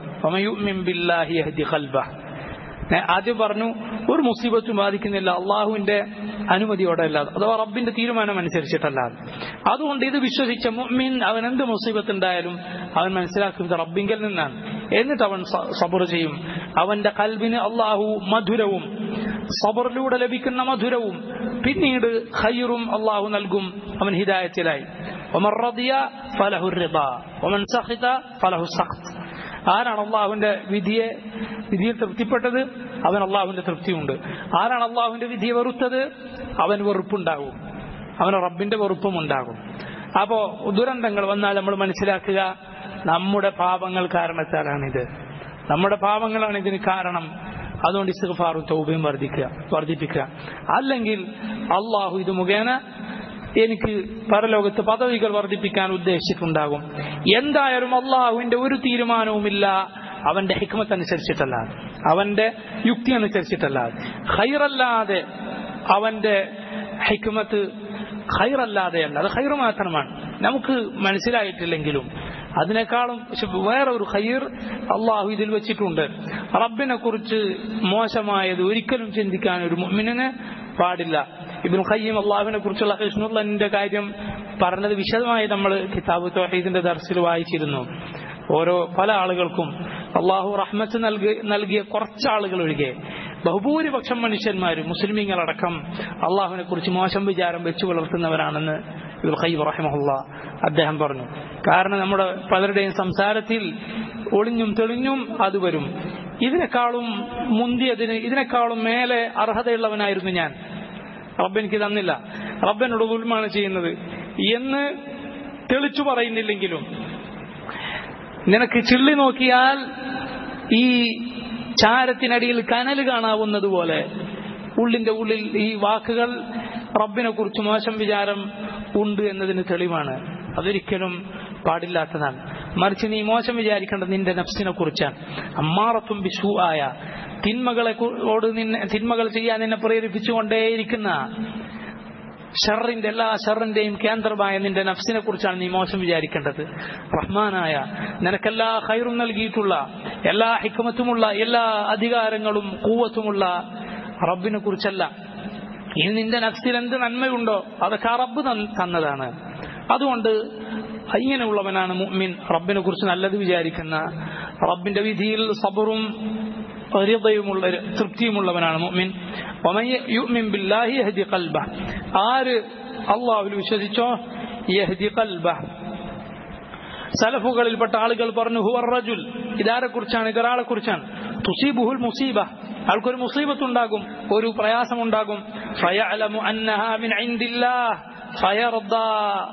ആദ്യം പറഞ്ഞു ഒരു മുസീബത്തും ബാധിക്കുന്നില്ല അള്ളാഹുവിന്റെ അനുമതിയോടെ അല്ലാതെ അഥവാ റബ്ബിന്റെ തീരുമാനം അനുസരിച്ചിട്ടല്ലാതെ അതുകൊണ്ട് ഇത് വിശ്വസിച്ച മുഅ്മിൻ അവൻ എന്ത് മുസീബത്ത് ഉണ്ടായാലും അവൻ മനസ്സിലാക്കുന്നത് റബ്ബിങ്കിൽ നിന്നാണ് എന്നിട്ട് അവൻ സബർ ചെയ്യും അവന്റെ കൽവിന് അള്ളാഹു മധുരവും സബറിലൂടെ ലഭിക്കുന്ന മധുരവും പിന്നീട് ഖൈറും അള്ളാഹു നൽകും അവൻ ഹിദായത്തിലായി ഒമർ റദിയ ഫലഹു റിദ ഒമൻ സഹിത ഫലഹു സഖ്ത് ആരാണ് അള്ളാഹുവിന്റെ വിധിയെ വിധിയിൽ തൃപ്തിപ്പെട്ടത് അവൻ അള്ളാഹുവിന്റെ തൃപ്തിയുണ്ട് ആരാണ് അള്ളാഹുവിന്റെ വിധിയെ വെറുത്തത് അവൻ വെറുപ്പുണ്ടാകും അവന് റബ്ബിന്റെ വെറുപ്പും ഉണ്ടാകും അപ്പോ ദുരന്തങ്ങൾ വന്നാൽ നമ്മൾ മനസ്സിലാക്കുക നമ്മുടെ പാപങ്ങൾ കാരണത്താലാണിത് നമ്മുടെ പാപങ്ങളാണ് ഇതിന് കാരണം അതുകൊണ്ട് ഇസ്തിഗ്ഫാറും തൗബയും വർദ്ധിക്കുക വർദ്ധിപ്പിക്കുക അല്ലെങ്കിൽ അള്ളാഹു ഇത് മുഖേന എനിക്ക് പരലോകത്ത് പദവികൾ വർദ്ധിപ്പിക്കാൻ ഉദ്ദേശിച്ചിട്ടുണ്ടാകും എന്തായാലും അള്ളാഹുവിന്റെ ഒരു തീരുമാനവുമില്ല അവന്റെ ഹിക്മത്ത് അനുസരിച്ചിട്ടല്ലാതെ അവന്റെ യുക്തി അനുസരിച്ചിട്ടല്ലാതെ ഹൈറല്ലാതെ അവന്റെ ഹിക്മത്ത് ഹൈറല്ലാതെയല്ല അത് ഹൈർ മാത്രമാണ് നമുക്ക് മനസ്സിലായിട്ടില്ലെങ്കിലും അതിനേക്കാളും വേറെ ഒരു ഹൈർ അള്ളാഹു ഇതിൽ വെച്ചിട്ടുണ്ട് റബ്ബിനെ കുറിച്ച് മോശമായത് ഒരിക്കലും ചിന്തിക്കാൻ ഒരു മുഅ്മിനിന് പാടില്ല ഇബ്നു ഖയ്യിം അള്ളാഹുവിനെ കുറിച്ചുള്ള ഹിഷ്ണുള്ളന്റെ കാര്യം പറഞ്ഞത് വിശദമായി നമ്മൾ കിതാബ് തോഹീദിന്റെ ദർസിൽ വായിച്ചിരുന്നു ഓരോ പല ആളുകൾക്കും അള്ളാഹു റഹ്മത്ത് നൽകി നൽകിയ കുറച്ച് ആളുകൾ ഒഴികെ ബഹുഭൂരിപക്ഷം മനുഷ്യന്മാരും മുസ്ലിമീങ്ങളടക്കം അള്ളാഹുവിനെ കുറിച്ച് മോശം വിചാരം വെച്ചു പുലർത്തുന്നവരാണെന്ന് ഇബുൽ ഖയ്യിം റഹിമഹുല്ല അദ്ദേഹം പറഞ്ഞു കാരണം നമ്മുടെ പലരുടെയും സംസാരത്തിൽ ഒളിഞ്ഞും തെളിഞ്ഞും അത് വരും ഇതിനേക്കാളും മുന്തിയതിന് ഇതിനേക്കാളും മേലെ അർഹതയുള്ളവനായിരുന്നു ഞാൻ റബ്ബ് എനിക്ക് തന്നില്ല റബ്ബനോട് ഉൽമാണ് ചെയ്യുന്നത് എന്ന് തെളിച്ചു പറയുന്നില്ലെങ്കിലും നിനക്ക് ചിള്ളി നോക്കിയാൽ ഈ ചാരത്തിനടിയിൽ കനൽ കാണാവുന്നത് പോലെ ഉള്ളിന്റെ ഉള്ളിൽ ഈ വാക്കുകൾ റബ്ബിനെ കുറിച്ച് മോശം വിചാരം ഉണ്ട് എന്നതിന് തെളിവാണ് അതൊരിക്കലും പാടില്ലാത്തതാണ് മറിച്ച് നീ മോശം വിചാരിക്കേണ്ടത് നിന്റെ നഫ്സിനെ കുറിച്ചാണ് അമ്മാറത്തും ബിഷു ആയ തിന്മകളെ ഓട് നിന്നെ തിന്മകൾ ചെയ്യാൻ നിന്നെ പ്രേരിപ്പിച്ചുകൊണ്ടേയിരിക്കുന്ന ഷറിന്റെ എല്ലാ ഷറിന്റെയും കേന്ദ്രമായ നിന്റെ നഫ്സിനെ കുറിച്ചാണ് നീ മോശം വിചാരിക്കേണ്ടത് റഹ്മാനായ നിനക്കെല്ലാ ഹൈറും നൽകിയിട്ടുള്ള എല്ലാ ഹിക്മത്തുമുള്ള എല്ലാ അധികാരങ്ങളും കൂവത്തുമുള്ള റബ്ബിനെ കുറിച്ചല്ല ഇനി നിന്റെ നഫ്സിൽ എന്ത് നന്മയുണ്ടോ അതൊക്കെ ആ റബ്ബ് തന്നതാണ് അതുകൊണ്ട് ഇങ്ങനെയുള്ളവനാണ് മുഅ്മിൻ റബ്ബിനെ കുറിച്ച് നല്ലത് വിചാരിക്കുന്ന റബ്ബിന്റെ വിധിയിൽ സബറും റിതയുമുള്ള തൃപ്തിയുമുള്ളവനാണ് മുഅ്മിൻ വമൻ യുഅ്മിൻ ബില്ലാഹി യഹ്ദി ഖൽബ ആര് അള്ളാഹുവിൽ വിശ്വസിച്ചോ യഹ്ദി ഖൽബ സലഫുകളിൽപ്പെട്ട ആളുകൾ പറഞ്ഞു ഹുവർ റജുൽ ഇതാരെ കുറിച്ചാണ് ഇതൊരാളെ കുറിച്ചാണ് തുസീബുഹുൽ മുസീബ ആൾക്കൊരു മുസീബത്ത് ഉണ്ടാകും ഒരു പ്രയാസമുണ്ടാകും ഫയഅലമു അന്നഹാ മിൻ ഇൻദില്ലാഹ് ഫയർദാ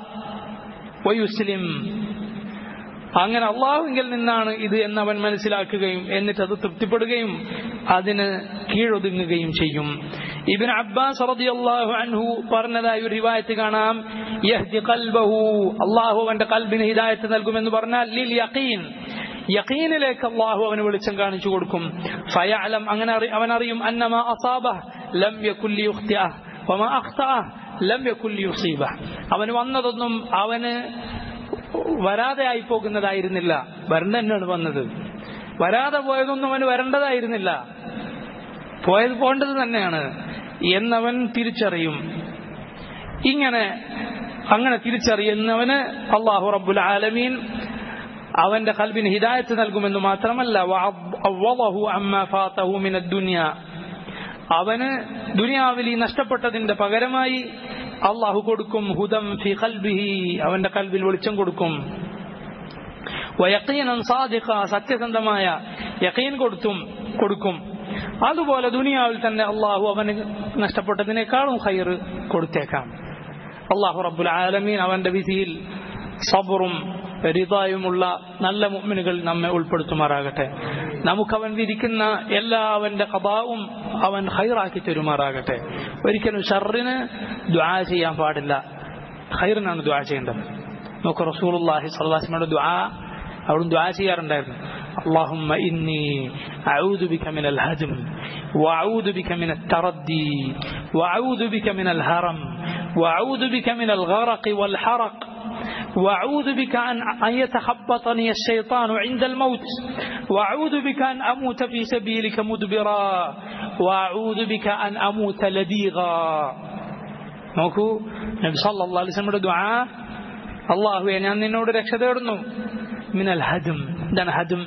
വയുസ്ലിം അങ്ങനെ അള്ളാഹുവിൽ നിന്നാണ് ഇത് എന്നവൻ മനസ്സിലാക്കുകയും എന്നിട്ട് അത് തൃപ്തിപ്പെടുകയും അതിന് കീഴൊതുങ്ങുകയും ചെയ്യും ഇബിൻ അബ്ബാസ് റളിയല്ലാഹു അൻഹു പറഞ്ഞതായി ഒരു റിവായത്ത് കാണാം യഹ്ദി ഖൽബഹു അള്ളാഹു അവന്റെ കൽബിന് ഹിദായത്ത് നൽകുമെന്ന് പറഞ്ഞാൽ ലിൽ യഖീൻ യഖീനിലേക്ക് അള്ളാഹു അവന് വെളിച്ചം കാണിച്ചു കൊടുക്കും ഫയഅലം അങ്ങനെ അവൻ അറിയും അന്നമാ അസാബഹ് ലം യകുൽ ലിയുഖ്തിഅഹ് വമാ അഖ്തഅഹ് ലം യകുൽ ലിയുസീബഹ് അവന് വന്നതൊന്നും അവന് വരാതെ ആയി പോകുന്നതായിരുന്നില്ല വരണ്ട തന്നെയാണ് വന്നത് വരാതെ പോയതൊന്നും അവന് വരേണ്ടതായിരുന്നില്ല പോയത് പോകേണ്ടത് തന്നെയാണ് എന്നവൻ തിരിച്ചറിയും ഇങ്ങനെ അങ്ങനെ തിരിച്ചറിയുന്നവന് അള്ളാഹു റബ്ബുൽ ആലമീൻ അവന്റെ കൽബിന് ഹിദായത്ത് നൽകുമെന്ന് മാത്രമല്ല അവന് ദുനിയാവിൽ ഈ നഷ്ടപ്പെട്ടതിന്റെ പകരമായി അള്ളാഹു കൊടുക്കും ഹുദം ഫി ഖൽബിഹി അവന്റെ കൽബിൽ വെളിച്ചം കൊടുക്കും വയക്കീനൻ സാദിഖ സത്യസന്ധമായ യക്കീൻ കൊടുത്തും കൊടുക്കും അതുപോലെ ദുനിയാവിൽ തന്നെ അള്ളാഹു അവന് നഷ്ടപ്പെട്ടതിനേക്കാളും ഹൈർ കൊടുത്തേക്കാം അള്ളാഹു റബ്ബുൽ ആലമീൻ അവന്റെ വിധിയിൽ സബറും റിതായുമുള്ള നല്ല മുഅ്മിനുകൾ നമ്മെ ഉൾപ്പെടുത്തുമാറാകട്ടെ നമുക്കവൻ വിധിക്കുന്ന എല്ലാ അവന്റെ കഥാവും അവൻ ഹൈറാക്കി തരുമാറാകട്ടെ ഒരിക്കലും ഷറിന് ദ്വാ ചെയ്യാൻ പാടില്ല ഹൈറിനാണ് ദ്വാ ചെയ്യേണ്ടത് നമുക്ക് റസൂലുള്ളാഹി സ്വല്ലല്ലാഹു ദ്വാ അവിടുന്ന് ദ്വാ ചെയ്യാറുണ്ടായിരുന്നു اللهم إني أعوذ بك من الهدم وأعوذ بك من التردي وأعوذ بك من الهرم وأعوذ بك من الغرق والحرق وأعوذ بك أن, أن يتخبطني الشيطان عند الموت وأعوذ بك أن أموت في سبيلك مدبرا وأعوذ بك أن أموت لديغا നോക്കൂ നബി സല്ലല്ലാഹു അലൈഹി വസല്ലമയുടെ ദുആ അല്ലാഹുവേ ഞാൻ നിന്നോട് രക്ഷ തേടുന്നു മിനൽ ഹദം എന്താണ് ഹദം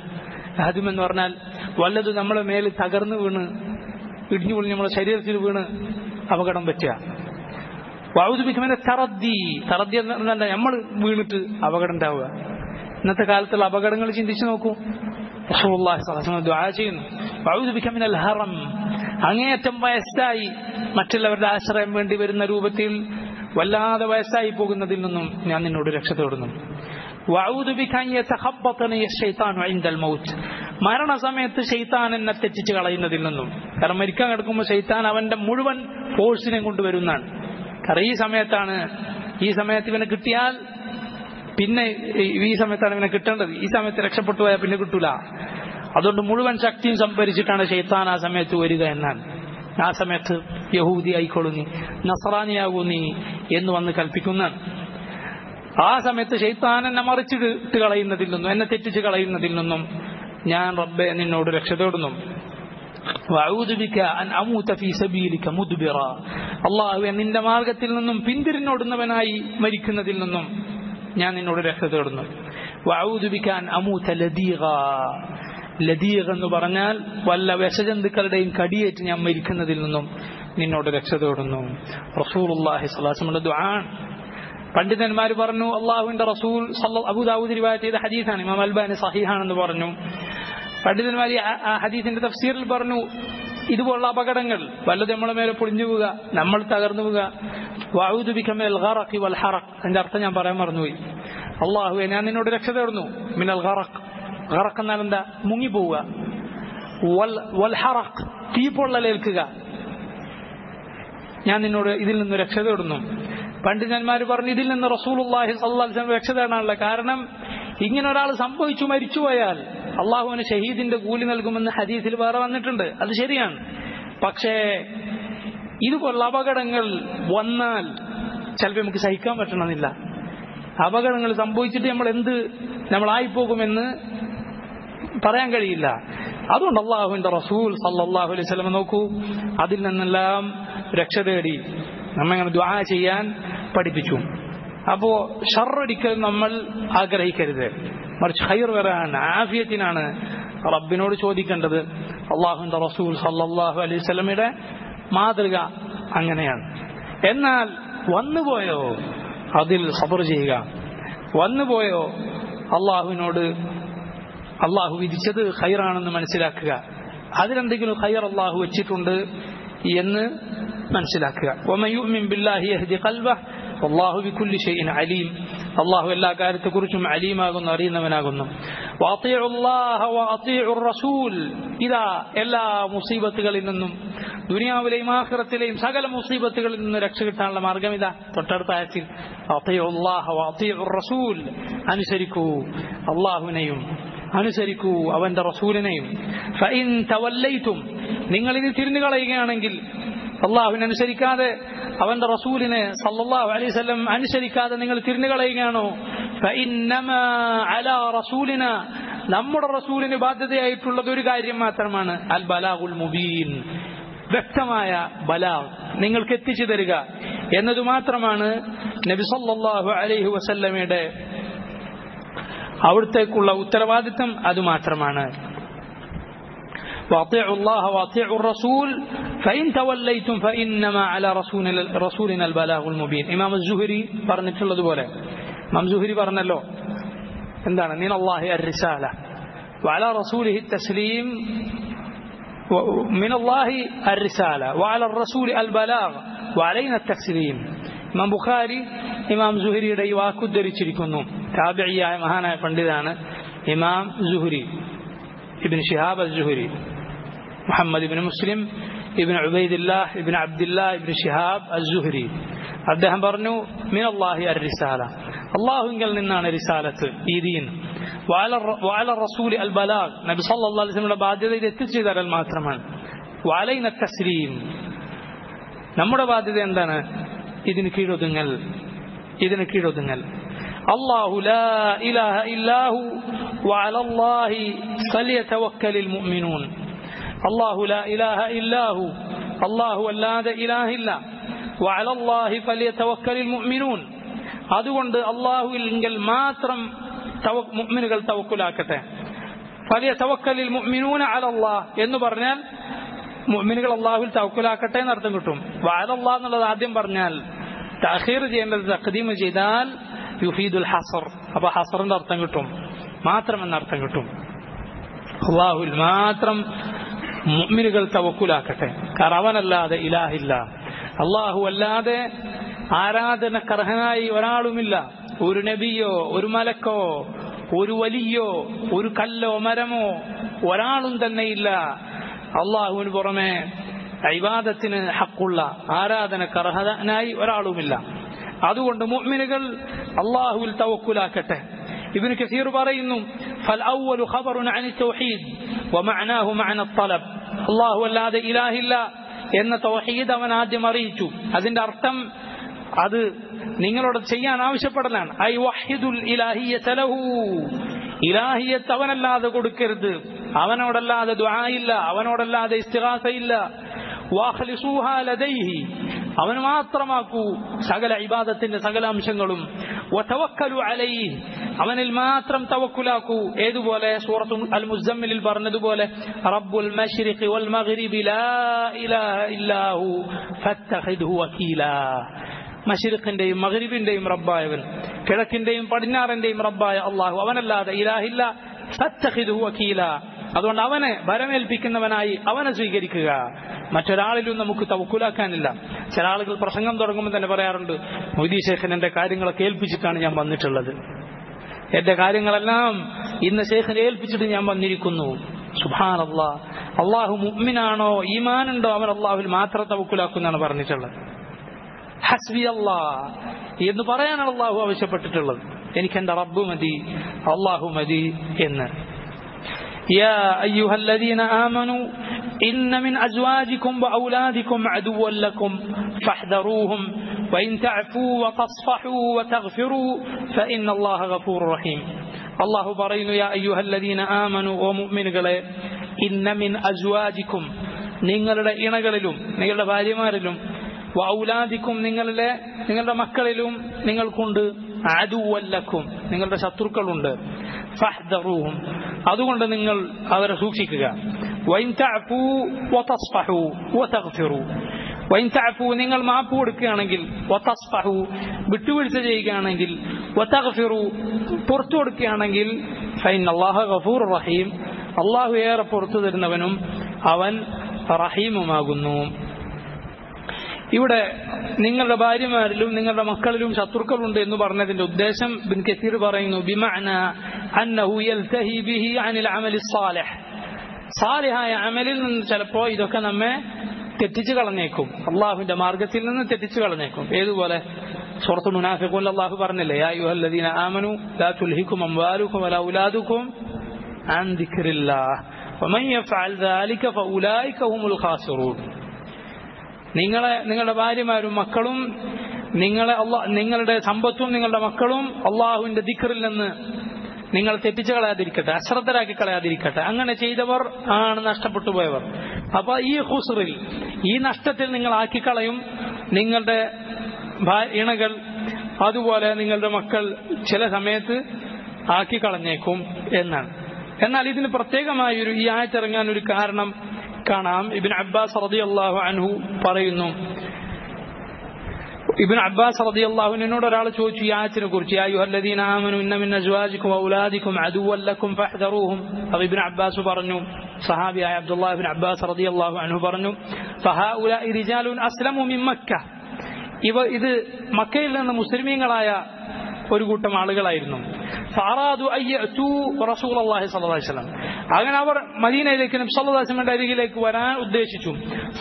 ഹദും എന്ന് പറഞ്ഞാൽ വല്ലത് നമ്മളെ മേൽ തകർന്നു വീണ് ഇടിഞ്ഞു പൊളിഞ്ഞ് നമ്മുടെ ശരീരത്തിൽ വീണ് അപകടം പറ്റുക വൗതുബിക്കുമെന്നെ തറദ്ദി തറദ്ദി എന്ന് പറഞ്ഞാൽ നമ്മൾ വീണിട്ട് അപകടം ഉണ്ടാവുക ഇന്നത്തെ കാലത്തുള്ള അപകടങ്ങൾ ചിന്തിച്ചു നോക്കൂ റസൂലുള്ളാഹി സ്വല്ലല്ലാഹു അലൈഹി വസല്ലം ദുആ ചെയ്യുന്നു വൗതുബിക മിനൽ ഹറം അങ്ങേയറ്റം വയസ്സായി മറ്റുള്ളവരുടെ ആശ്രയം വേണ്ടി വരുന്ന രൂപത്തിൽ വല്ലാതെ വയസ്സായി പോകുന്നതിൽ നിന്നും ഞാൻ നിന്നോട് രക്ഷ തേടുന്നു വൗതുബിക അൻ യതഖബ്ബതനി അശ്ശൈത്താനു ഇൻദൽ മൗത്ത് മരണസമയത്ത് ഷെയ്ത്താൻ എന്നെ തെറ്റിച്ച് കളയുന്നതിൽ നിന്നും കാരണം മരിക്കാൻ കിടക്കുമ്പോൾ ഷെയ്ത്താൻ അവന്റെ മുഴുവൻ ഫോഴ്സിനെ കൊണ്ടുവരുന്നതാണ് കാരണം ഈ സമയത്താണ് ഈ സമയത്ത് ഇവനെ കിട്ടിയാൽ പിന്നെ ഈ സമയത്താണ് ഇവനെ കിട്ടേണ്ടത് ഈ സമയത്ത് രക്ഷപ്പെട്ടു പോയാൽ പിന്നെ കിട്ടൂല അതുകൊണ്ട് മുഴുവൻ ശക്തിയും സംഭരിച്ചിട്ടാണ് ഷെയ്ത്താൻ ആ സമയത്ത് വരിക എന്നാണ് ആ സമയത്ത് യഹൂദി ആയിക്കോളൂ നീ നസറാനിയാകൂ നീ എന്ന് വന്ന് കൽപ്പിക്കുന്നതാണ് ആ സമയത്ത് ഷെയ്ത്താൻ എന്നെ മറിച്ചിട്ട് കളയുന്നതിൽ നിന്നും എന്നെ തെറ്റിച്ച് കളയുന്നതിൽ നിന്നും ഞാൻ റബ്ബെ നിന്നോട് രക്ഷ തേടുന്നു അള്ളാഹു നിന്റെ മാർഗത്തിൽ നിന്നും പിന്തിരിഞ്ഞോടുന്നവനായി മരിക്കുന്നതിൽ നിന്നും ഞാൻ നിന്നോട് രക്ഷ തേടുന്നു വൗദുബിക്കാൻ അമൂത്ത ലദീഗ ലദീഗ് എന്ന് പറഞ്ഞാൽ വല്ല വിഷജന്തുക്കളുടെയും കടിയേറ്റ് ഞാൻ മരിക്കുന്നതിൽ നിന്നും നിന്നോട് രക്ഷ തേടുന്നു റസൂലുള്ളാഹി സ്വലാസമുള്ള ദുആൻ പണ്ഡിതന്മാർ പറഞ്ഞു അള്ളാഹുവിന്റെ റസൂൽ അബുദാവൂദ് റിവായത്ത് ചെയ്ത ഹദീസാണ് ഇമാം അൽബാനി സഹീഹാണെന്ന് പറഞ്ഞു പണ്ഡിതന്മാർ ആ ഹദീസിന്റെ തഫ്സീറിൽ പറഞ്ഞു ഇതുപോലുള്ള അപകടങ്ങൾ വല്ലത് നമ്മളെ മേലെ പൊളിഞ്ഞു പോവുക നമ്മൾ തകർന്നു പോവുക വൗദുബിക്കമേൽ ഖറഖി വൽ ഹറഖ് അതിന്റെ അർത്ഥം ഞാൻ പറയാൻ മറന്നുപോയി അള്ളാഹുവെ ഞാൻ നിന്നോട് രക്ഷ തേടുന്നു മിനൽ ഖറഖ് ഖറഖ് എന്നാൽ എന്താ മുങ്ങിപ്പോവുക വൽ വൽ ഹറഖ് തീ പൊള്ളലേൽക്കുക ഞാൻ നിന്നോട് ഇതിൽ നിന്ന് രക്ഷ തേടുന്നു പണ്ഡിതന്മാർ പറഞ്ഞു ഇതിൽ നിന്ന് റസൂലുള്ളാഹി സ്വല്ലല്ലാഹു അലൈഹി വസല്ലം രക്ഷ തേടാനുള്ള കാരണം ഇങ്ങനെ ഒരാൾ സംഭവിച്ചു മരിച്ചുപോയാൽ അള്ളാഹുവിന് ഷഹീദിന്റെ കൂലി നൽകുമെന്ന് ഹദീസിൽ വേറെ വന്നിട്ടുണ്ട് അത് ശരിയാണ് പക്ഷേ ഇതുപോലുള്ള അപകടങ്ങൾ വന്നാൽ ചിലപ്പോൾ നമുക്ക് സഹിക്കാൻ പറ്റണമെന്നില്ല അപകടങ്ങൾ സംഭവിച്ചിട്ട് നമ്മൾ എന്ത് നമ്മളായിപ്പോകുമെന്ന് പറയാൻ കഴിയില്ല അതുകൊണ്ട് അള്ളാഹുവിന്റെ റസൂൽ സല്ലാഹു അലൈഹി സ്വലം നോക്കൂ അതിൽ നിന്നെല്ലാം രക്ഷ തേടി നമ്മങ്ങനെ ദ്വാ ചെയ്യാൻ പഠിപ്പിച്ചു അപ്പോ ഷറൊരിക്കൽ നമ്മൾ ആഗ്രഹിക്കരുത് മറിച്ച് ഹൈർ വരാൻ ആഫിയത്തിനാണ് റബ്ബിനോട് ചോദിക്കേണ്ടത് അള്ളാഹുവിന്റെ റസൂൽ സല്ലാഹു അലൈഹി സ്വലമിയുടെ മാതൃക അങ്ങനെയാണ് എന്നാൽ വന്നുപോയോ അതിൽ സബർ ചെയ്യുക വന്നുപോയോ അള്ളാഹുവിനോട് അള്ളാഹു വിധിച്ചത് ഖൈറാണെന്ന് മനസ്സിലാക്കുക അതിലെന്തെങ്കിലും ഖൈർ അള്ളാഹു വെച്ചിട്ടുണ്ട് എന്ന് മനസ്സിലാക്കുക അള്ളാഹു ബിക്കുല്ലി ഷൈഇൻ അലീം അള്ളാഹു എല്ലാ കാര്യത്തെക്കുറിച്ചും അലീമാകുന്നു അറിയുന്നവനാകുന്നു റസൂൽ ഇതാ എല്ലാ മുസീബത്തുകളിൽ നിന്നും ദുനിയാവിലെയും ആഖിറത്തിലെയും സകല മുസീബത്തുകളിൽ നിന്ന് രക്ഷ കിട്ടാനുള്ള മാർഗം ഇതാ തൊട്ടടുത്ത ആയത്തിൽ റസൂൽ അനുസരിക്കൂ അള്ളാഹുവിനെയും അനുസരിക്കൂ അവന്റെ റസൂലിനെയും ഫൈൻ തവല്ലൈത്തും നിങ്ങൾ ഇത് തിരിഞ്ഞു കളയുകയാണെങ്കിൽ അള്ളാഹുവിനെ അനുസരിക്കാതെ അവന്റെ റസൂലിനെ സല്ലല്ലാഹു അലൈഹി വസല്ലം അനുസരിക്കാതെ നിങ്ങൾ തിരിഞ്ഞു കളയുകയാണോ റസൂലിന നമ്മുടെ റസൂലിന് ബാധ്യതയായിട്ടുള്ളത് ഒരു കാര്യം മാത്രമാണ് അൽ ബലാഗുൽ മുബീൻ വ്യക്തമായ ബലാഗ് നിങ്ങൾക്ക് എത്തിച്ചു തരിക എന്നതു മാത്രമാണ് നബി സല്ലല്ലാഹു അലൈഹി വസല്ലമയുടെ അവിടത്തേക്കുള്ള ഉത്തരവാദിത്തം അതുമാത്രമാണ് واطيعوا الله واطيعوا الرسول فإن توليتم فإنما على رسولنا رسولنا البلاغ المبين إمام الزهري പറഞ്ഞിട്ടുള്ളതുപോലെ ഇമാം സുഹരി പറഞ്ഞല്ലോ എന്താണ് من الله الرسالة وعلى رسوله التسليم من الله الرسالة وعلى الرسول البلاغ وعلينا التسليم ഇമാം ബുഖാരി ഇമാം സുഹരിയുടെ ഈ വാക്ക് ഉദ്ധരിച്ചിരിക്കുന്നു താബിയായ മഹാനായ പണ്ഡിതാണ് ഇമാം Zuhri ibn Shihab al Zuhri Muhammad ibn Muslim ibn Ubaydullah ibn Abdullah ibn Shihab al Zuhri അദ്ദേഹം പറഞ്ഞു മിൻ അള്ളാഹി അർ റിസാല അള്ളാഹുവിൽ നിന്നാണ് റിസാലത്ത് ഈ ദീൻ വാല റസൂൽ അൽ ബലാഗ് നബി സല്ലല്ലാഹു അലൈഹി വസല്ലമയുടെ ബാധ്യത ഇത് എത്തിച്ചു തരൽ മാത്രമാണ് വാലൈന തസ്ലീം നമ്മുടെ ബാധ്യത എന്താണ് ഇതിന് കീഴൊതുങ്ങൽ ഇതിന് കീഴൊതുങ്ങൽ الله لا إله إلا هو وعلى الله فليتوكل المؤمنون الله لا إله إلا هو الله لا إله إلا وعلى الله فليتوكل المؤمنون അതുകൊണ്ട് അള്ളാഹുവിൽ മാത്രം മുഅ്മിനുകൾ തവക്കുലാക്കട്ടെ ഫലിയ തവക്കലിൽ മുഅ്മിനൂന അലല്ലാഹ് എന്ന് പറഞ്ഞാൽ മുഅ്മിനുകൾ അള്ളാഹുവിൽ തവക്കുലാക്കട്ടെ എന്നർത്ഥം കിട്ടും വാലല്ലാ എന്നുള്ളത് ആദ്യം പറഞ്ഞാൽ തഖീർ ചെയ്യേണ്ടത് തഖദീം ചെയ്താൽ യുഫീദുൽ ഹസർ അപ്പൊ ഹസറിന്റെ അർത്ഥം കിട്ടും മാത്രം എന്നർത്ഥം കിട്ടും അള്ളാഹുൽ മാത്രം മുഅ്മിനുകൾ തവക്കുലാക്കട്ടെ കാരണം അവനല്ലാതെ ഇലാഹില്ല അള്ളാഹു അല്ലാതെ ആരാധനക്കർഹനായി ഒരാളുമില്ല ഒരു നബിയോ ഒരു മലക്കോ ഒരു വലിയോ ഒരു കല്ലോ മരമോ ഒരാളും തന്നെയില്ല അള്ളാഹുവിന് പുറമെ ഐവാദത്തിന് ഹക്കുള്ള ആരാധനക്കർഹനായി ഒരാളുമില്ല അതുകൊണ്ട് മുഅ്മിനുകൾ അള്ളാഹുവിൽ തവക്കുലാക്കട്ടെ ابن كثير പറയുന്നു فالأول خبر عن التوحيد ومعناه معنى الطلب الله അല്ലാതെ ഇലാഹില്ല എന്ന തൗഹീദ് അവൻ ആദ്യം അറിയിച്ചു അതിന്റെ അർത്ഥം അത് നിങ്ങളോട് ചെയ്യാൻ ആവശ്യപ്പെടലാണ് ഐ വഹിദുൽ ഇലാഹിയത ലഹു ഇലാഹിയത്ത് അവനല്ലാതെ കൊടുക്കരുത് അവനോടല്ലാതെ ദുആയില്ല അവനോടല്ലാതെ ഇസ്തിഗാസയില്ല വാഖ്ലിസൂഹാ ലദൈഹി അവന് മാത്രമാക്കൂ സകല ഇബാദത്തിന്റെ സകല അംശങ്ങളും വതവക്കലു അലൈഹി അവനിൽ മാത്രം തവക്കുലാക്കൂ ഏതുപോലെ സൂറത്തു അൽ മുസമ്മിലിൽ പറഞ്ഞതുപോലെ റബ്ബുൽ മശ്രിഖി വൽ മഗ്രിബി ലാ ഇലാഹ ഇല്ലാഹു ഫത്തഖിദ്ഹു വക്കീലാ മഷിറിഖിന്റെയും മഗ്രിബിന്റെയും റബ്ബായവൻ കിഴക്കിന്റെയും പടിഞ്ഞാറിന്റെയും റബ്ബായ അള്ളാഹു അവനല്ലാതെ ഇലാഹില്ല ഫത്തഖിദ്ഹു വക്കീല അതുകൊണ്ട് അവനെ ഭരമേൽപ്പിക്കുന്നവനായി അവനെ സ്വീകരിക്കുക മറ്റൊരാളിലും നമുക്ക് തവക്കുലാക്കാനില്ല ചില ആളുകൾ പ്രസംഗം തുടങ്ങുമ്പോൾ തന്നെ പറയാറുണ്ട് മൊയ്തീ ശേഖൻ എന്റെ കാര്യങ്ങളൊക്കെ ഏൽപ്പിച്ചിട്ടാണ് ഞാൻ വന്നിട്ടുള്ളത് എന്റെ കാര്യങ്ങളെല്ലാം ഇന്ന് ശേഖനെ ഏൽപ്പിച്ചിട്ട് ഞാൻ വന്നിരിക്കുന്നു സുഹാൻ അള്ളാ അള്ളാഹു മുഅ്മിനാണോ ഈമാനുണ്ടോ അവൻ അള്ളാഹുവിൽ മാത്രം തവക്കുലാക്കുന്നാണ് പറഞ്ഞിട്ടുള്ളത് ഹസ്ബി അല്ലാ എന്ന് പറയാനാണ് അള്ളാഹു ആവശ്യപ്പെട്ടിട്ടുള്ളത് എനിക്ക് എന്റെ റബ്ബ് മതി അള്ളാഹു മതി എന്ന് يا أيها الذين آمنوا إن من أزواجكم وأولادكم عدوا لكم فاحذروهم وإن تعفوا وتصفحوا وتغفروا فإن الله غفور رحيم الله برين يا أيها الذين آمنوا ومؤمن إن من أزواجكم നിങ്ങളുടെ ഇണകളിലും നിങ്ങളുടെ ഭാര്യമാരിലും ഔലാദിക്കും നിങ്ങളുടെ നിങ്ങളുടെ മക്കളിലും നിങ്ങൾക്കുണ്ട് അതുവല്ലക്കും നിങ്ങളുടെ ശത്രുക്കളുണ്ട് ഫഹ്ദറൂഹും അതുകൊണ്ട് നിങ്ങൾ അവരെ സൂക്ഷിക്കുക വൈൻ തഅഫൂ വതസ്ഫഹു വതഗ്ഫിറു വൈൻ തഅഫൂ നിങ്ങൾ മാപ്പ് കൊടുക്കുകയാണെങ്കിൽ വതസ്ഫഹു വിട്ടുവീഴ്ച ചെയ്യുകയാണെങ്കിൽ വതഗ്ഫിറു പുറത്തു കൊടുക്കുകയാണെങ്കിൽ ഫൈൻ അല്ലാഹ ഗഫൂർ റഹീം അള്ളാഹു ഏറെ പുറത്തു തരുന്നവനും അവൻ റഹീമുമാകുന്നു ഇവിടെ നിങ്ങളുടെ ഭാര്യമാരിലും നിങ്ങളുടെ മക്കളിലും ശത്രുക്കളുണ്ട് എന്ന് പറഞ്ഞതിന്റെ ഉദ്ദേശം ബിൻ കസീർ പറയുന്നു ബിമഅന അന്നഹു യൽതഹി ബിഹി അനിൽ അമലി സാലിഹ് സാലിഹായ അമലിൽ നിന്ന് ചിലപ്പോ ഇതൊക്കെ നമ്മെ തെറ്റിച്ചു കളഞ്ഞേക്കും അള്ളാഹുവിന്റെ മാർഗത്തിൽ നിന്ന് തെറ്റിച്ചു കളഞ്ഞേക്കും ഏതുപോലെ സൂറത്ത് മുനാഫിഖുൽ അള്ളാഹു പറഞ്ഞില്ലേ യാ അയ്യുഹല്ലദീന ആമനു ലാ തുൽഹിക്കും അംവാലുക്കും വലാ ഔലാദുക്കും عن ذكر الله ومن يفعل ذلك فأولئك هم الخاسرون നിങ്ങളെ നിങ്ങളുടെ ഭാര്യമാരും മക്കളും നിങ്ങളെ നിങ്ങളുടെ സമ്പത്തും നിങ്ങളുടെ മക്കളും അള്ളാഹുവിന്റെ ദിക്കറിൽ നിന്ന് നിങ്ങൾ തെറ്റിച്ചു കളയാതിരിക്കട്ടെ അശ്രദ്ധരാക്കി കളയാതിരിക്കട്ടെ അങ്ങനെ ചെയ്തവർ ആണ് നഷ്ടപ്പെട്ടു പോയവർ അപ്പൊ ഈ ഹുസറിൽ ഈ നഷ്ടത്തിൽ നിങ്ങൾ ആക്കിക്കളയും നിങ്ങളുടെ ഇണകൾ അതുപോലെ നിങ്ങളുടെ മക്കൾ ചില സമയത്ത് ആക്കിക്കളഞ്ഞേക്കും എന്നാണ് എന്നാൽ ഇതിന് പ്രത്യേകമായ ഒരു ഈ ആയത്തിറങ്ങാൻ ഒരു കാരണം കാണാം ഇബിൻ അബ്ബാസ് റതി അള്ളാഹു അൻഹു പറയുന്നു ഇബിൻ അബ്ബാസ് റതി അള്ളാഹുവിനോട് ഒരാൾ ചോദിച്ചു ഈ ആയത്തിനെ കുറിച്ച് യായുഹല്ലദീന ആമനു ഇന്ന മിൻ അസ്വാജിക്കും ഔലാദിക്കും അദുവല്ലക്കും ഫഹ്ദറൂഹും അപ്പോൾ ഇബിൻ അബ്ബാസ് പറഞ്ഞു സഹാബിയായ അബ്ദുല്ലാഹ് ഇബ്ൻ അബ്ബാസ് റതി അള്ളാഹു അൻഹു പറഞ്ഞു ഫഹാഉലാഇ റിജാലുൻ അസ്ലമു മിൻ മക്ക ഇവ ഇത് മക്കയിൽ നിന്ന് മുസ്ലിമീങ്ങളായ ഒരു കൂട്ടം ആളുകളായിരുന്നു അങ്ങനെ അവർ മദീനയിലേക്ക് നബ്സല്ലാസ്ലമിന്റെ അരികിലേക്ക് വരാൻ ഉദ്ദേശിച്ചു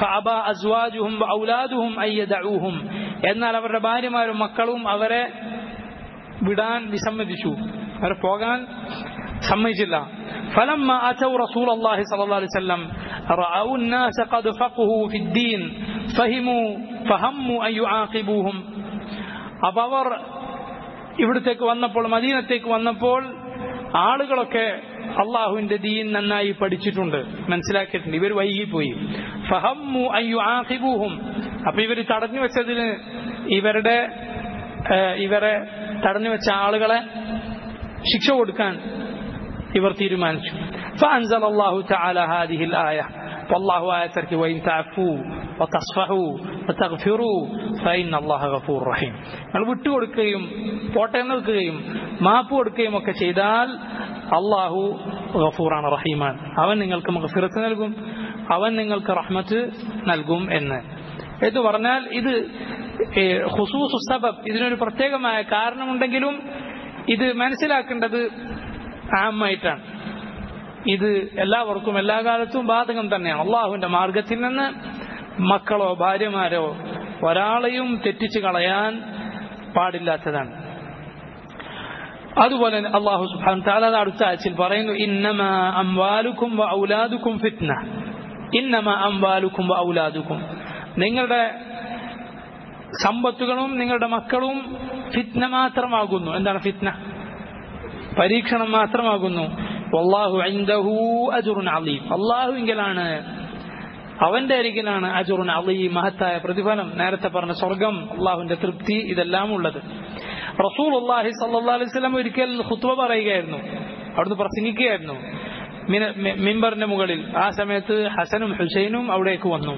എന്നാൽ അവരുടെ ഭാര്യമാരും മക്കളും അവരെ വിടാൻ വിസമ്മതിച്ചു അവർ പോകാൻ സമ്മതിച്ചില്ല فلما أتوا رسول الله صلى الله عليه وسلم رأوا الناس قد فقهوا في الدين فهموا فهموا أن يعاقبوهم അപ്പോൾ അവർ ഇവിടത്തേക്ക് വന്നപ്പോൾ മദീനത്തേക്ക് വന്നപ്പോൾ ആളുകളൊക്കെ അള്ളാഹുവിന്റെ ദീൻ നന്നായി പഠിച്ചിട്ടുണ്ട് മനസ്സിലാക്കിയിട്ടുണ്ട് ഇവർ വൈകിപ്പോയി ഫഹമ്മു അയ്യു ആഹിബൂഹും അപ്പൊ ഇവർ തടഞ്ഞു വെച്ചതിന് ഇവരുടെ ഇവരെ തടഞ്ഞു വെച്ച ആളുകളെ ശിക്ഷ കൊടുക്കാൻ ഇവർ തീരുമാനിച്ചു فأنزل الله تعالى هذه الآية والله آية وإن تعفوا وتصفحوا وتغفروا فإن الله غفور رحيم നിങ്ങൾ വിട്ടുകൊടുക്കുകയും പോട്ടെ നിൽക്കുകയും മാപ്പ് കൊടുക്കുകയും ഒക്കെ ചെയ്താൽ അള്ളാഹു ഗഫൂറാണ് റഹീമാൻ അവൻ നിങ്ങൾക്ക് മഗ്ഫിറത്ത് നൽകും അവൻ നിങ്ങൾക്ക് റഹ്മത്ത് നൽകും എന്ന് എന്ന് പറഞ്ഞാൽ ഇത് ഹുസൂസു സബബ് ഇതിനൊരു പ്രത്യേകമായ കാരണമുണ്ടെങ്കിലും ഇത് മനസ്സിലാക്കേണ്ടത് ആമായിട്ടാണ് ഇത് എല്ലാവർക്കും എല്ലാ കാലത്തും ബാധകം തന്നെയാണ് അള്ളാഹുവിന്റെ മാർഗത്തിൽ നിന്ന് മക്കളോ ഭാര്യമാരോ ഒരാളെയും തെറ്റിച്ചു കളയാൻ പാടില്ലാത്തതാണ് അതുപോലെ അള്ളാഹു സുബ്ഹാൻ താല അടുത്ത ആഴ്ചയിൽ പറയുന്നു ഇന്നമ അംവാലുക്കും വ ഔലാദുക്കും ഫിത്ന ഇന്നമ അംവാലുക്കും വ ഔലാദുക്കും നിങ്ങളുടെ സമ്പത്തുകളും നിങ്ങളുടെ മക്കളും ഫിത്ന മാത്രമാകുന്നു എന്താണ് ഫിത്ന പരീക്ഷണം മാത്രമാകുന്നു വല്ലാഹു ഇൻദഹു അജ്റുൻ അലീം അള്ളാഹുവിങ്കലാണ് അവന്റെ അരികിലാണ് അജുറുൻ അലീം മഹത്തായ പ്രതിഫലം നേരത്തെ പറഞ്ഞ സ്വർഗം അള്ളാഹുവിന്റെ തൃപ്തി ഇതെല്ലാം ഉള്ളത് റസൂൽ അള്ളാഹി സല്ലാ അലൈഹി സ്വലം ഒരിക്കൽ ഹുത്വ പറയുകയായിരുന്നു അവിടുന്ന് പ്രസംഗിക്കുകയായിരുന്നു മിമ്പറിന്റെ മുകളിൽ ആ സമയത്ത് ഹസനും ഹുസൈനും അവിടേക്ക് വന്നു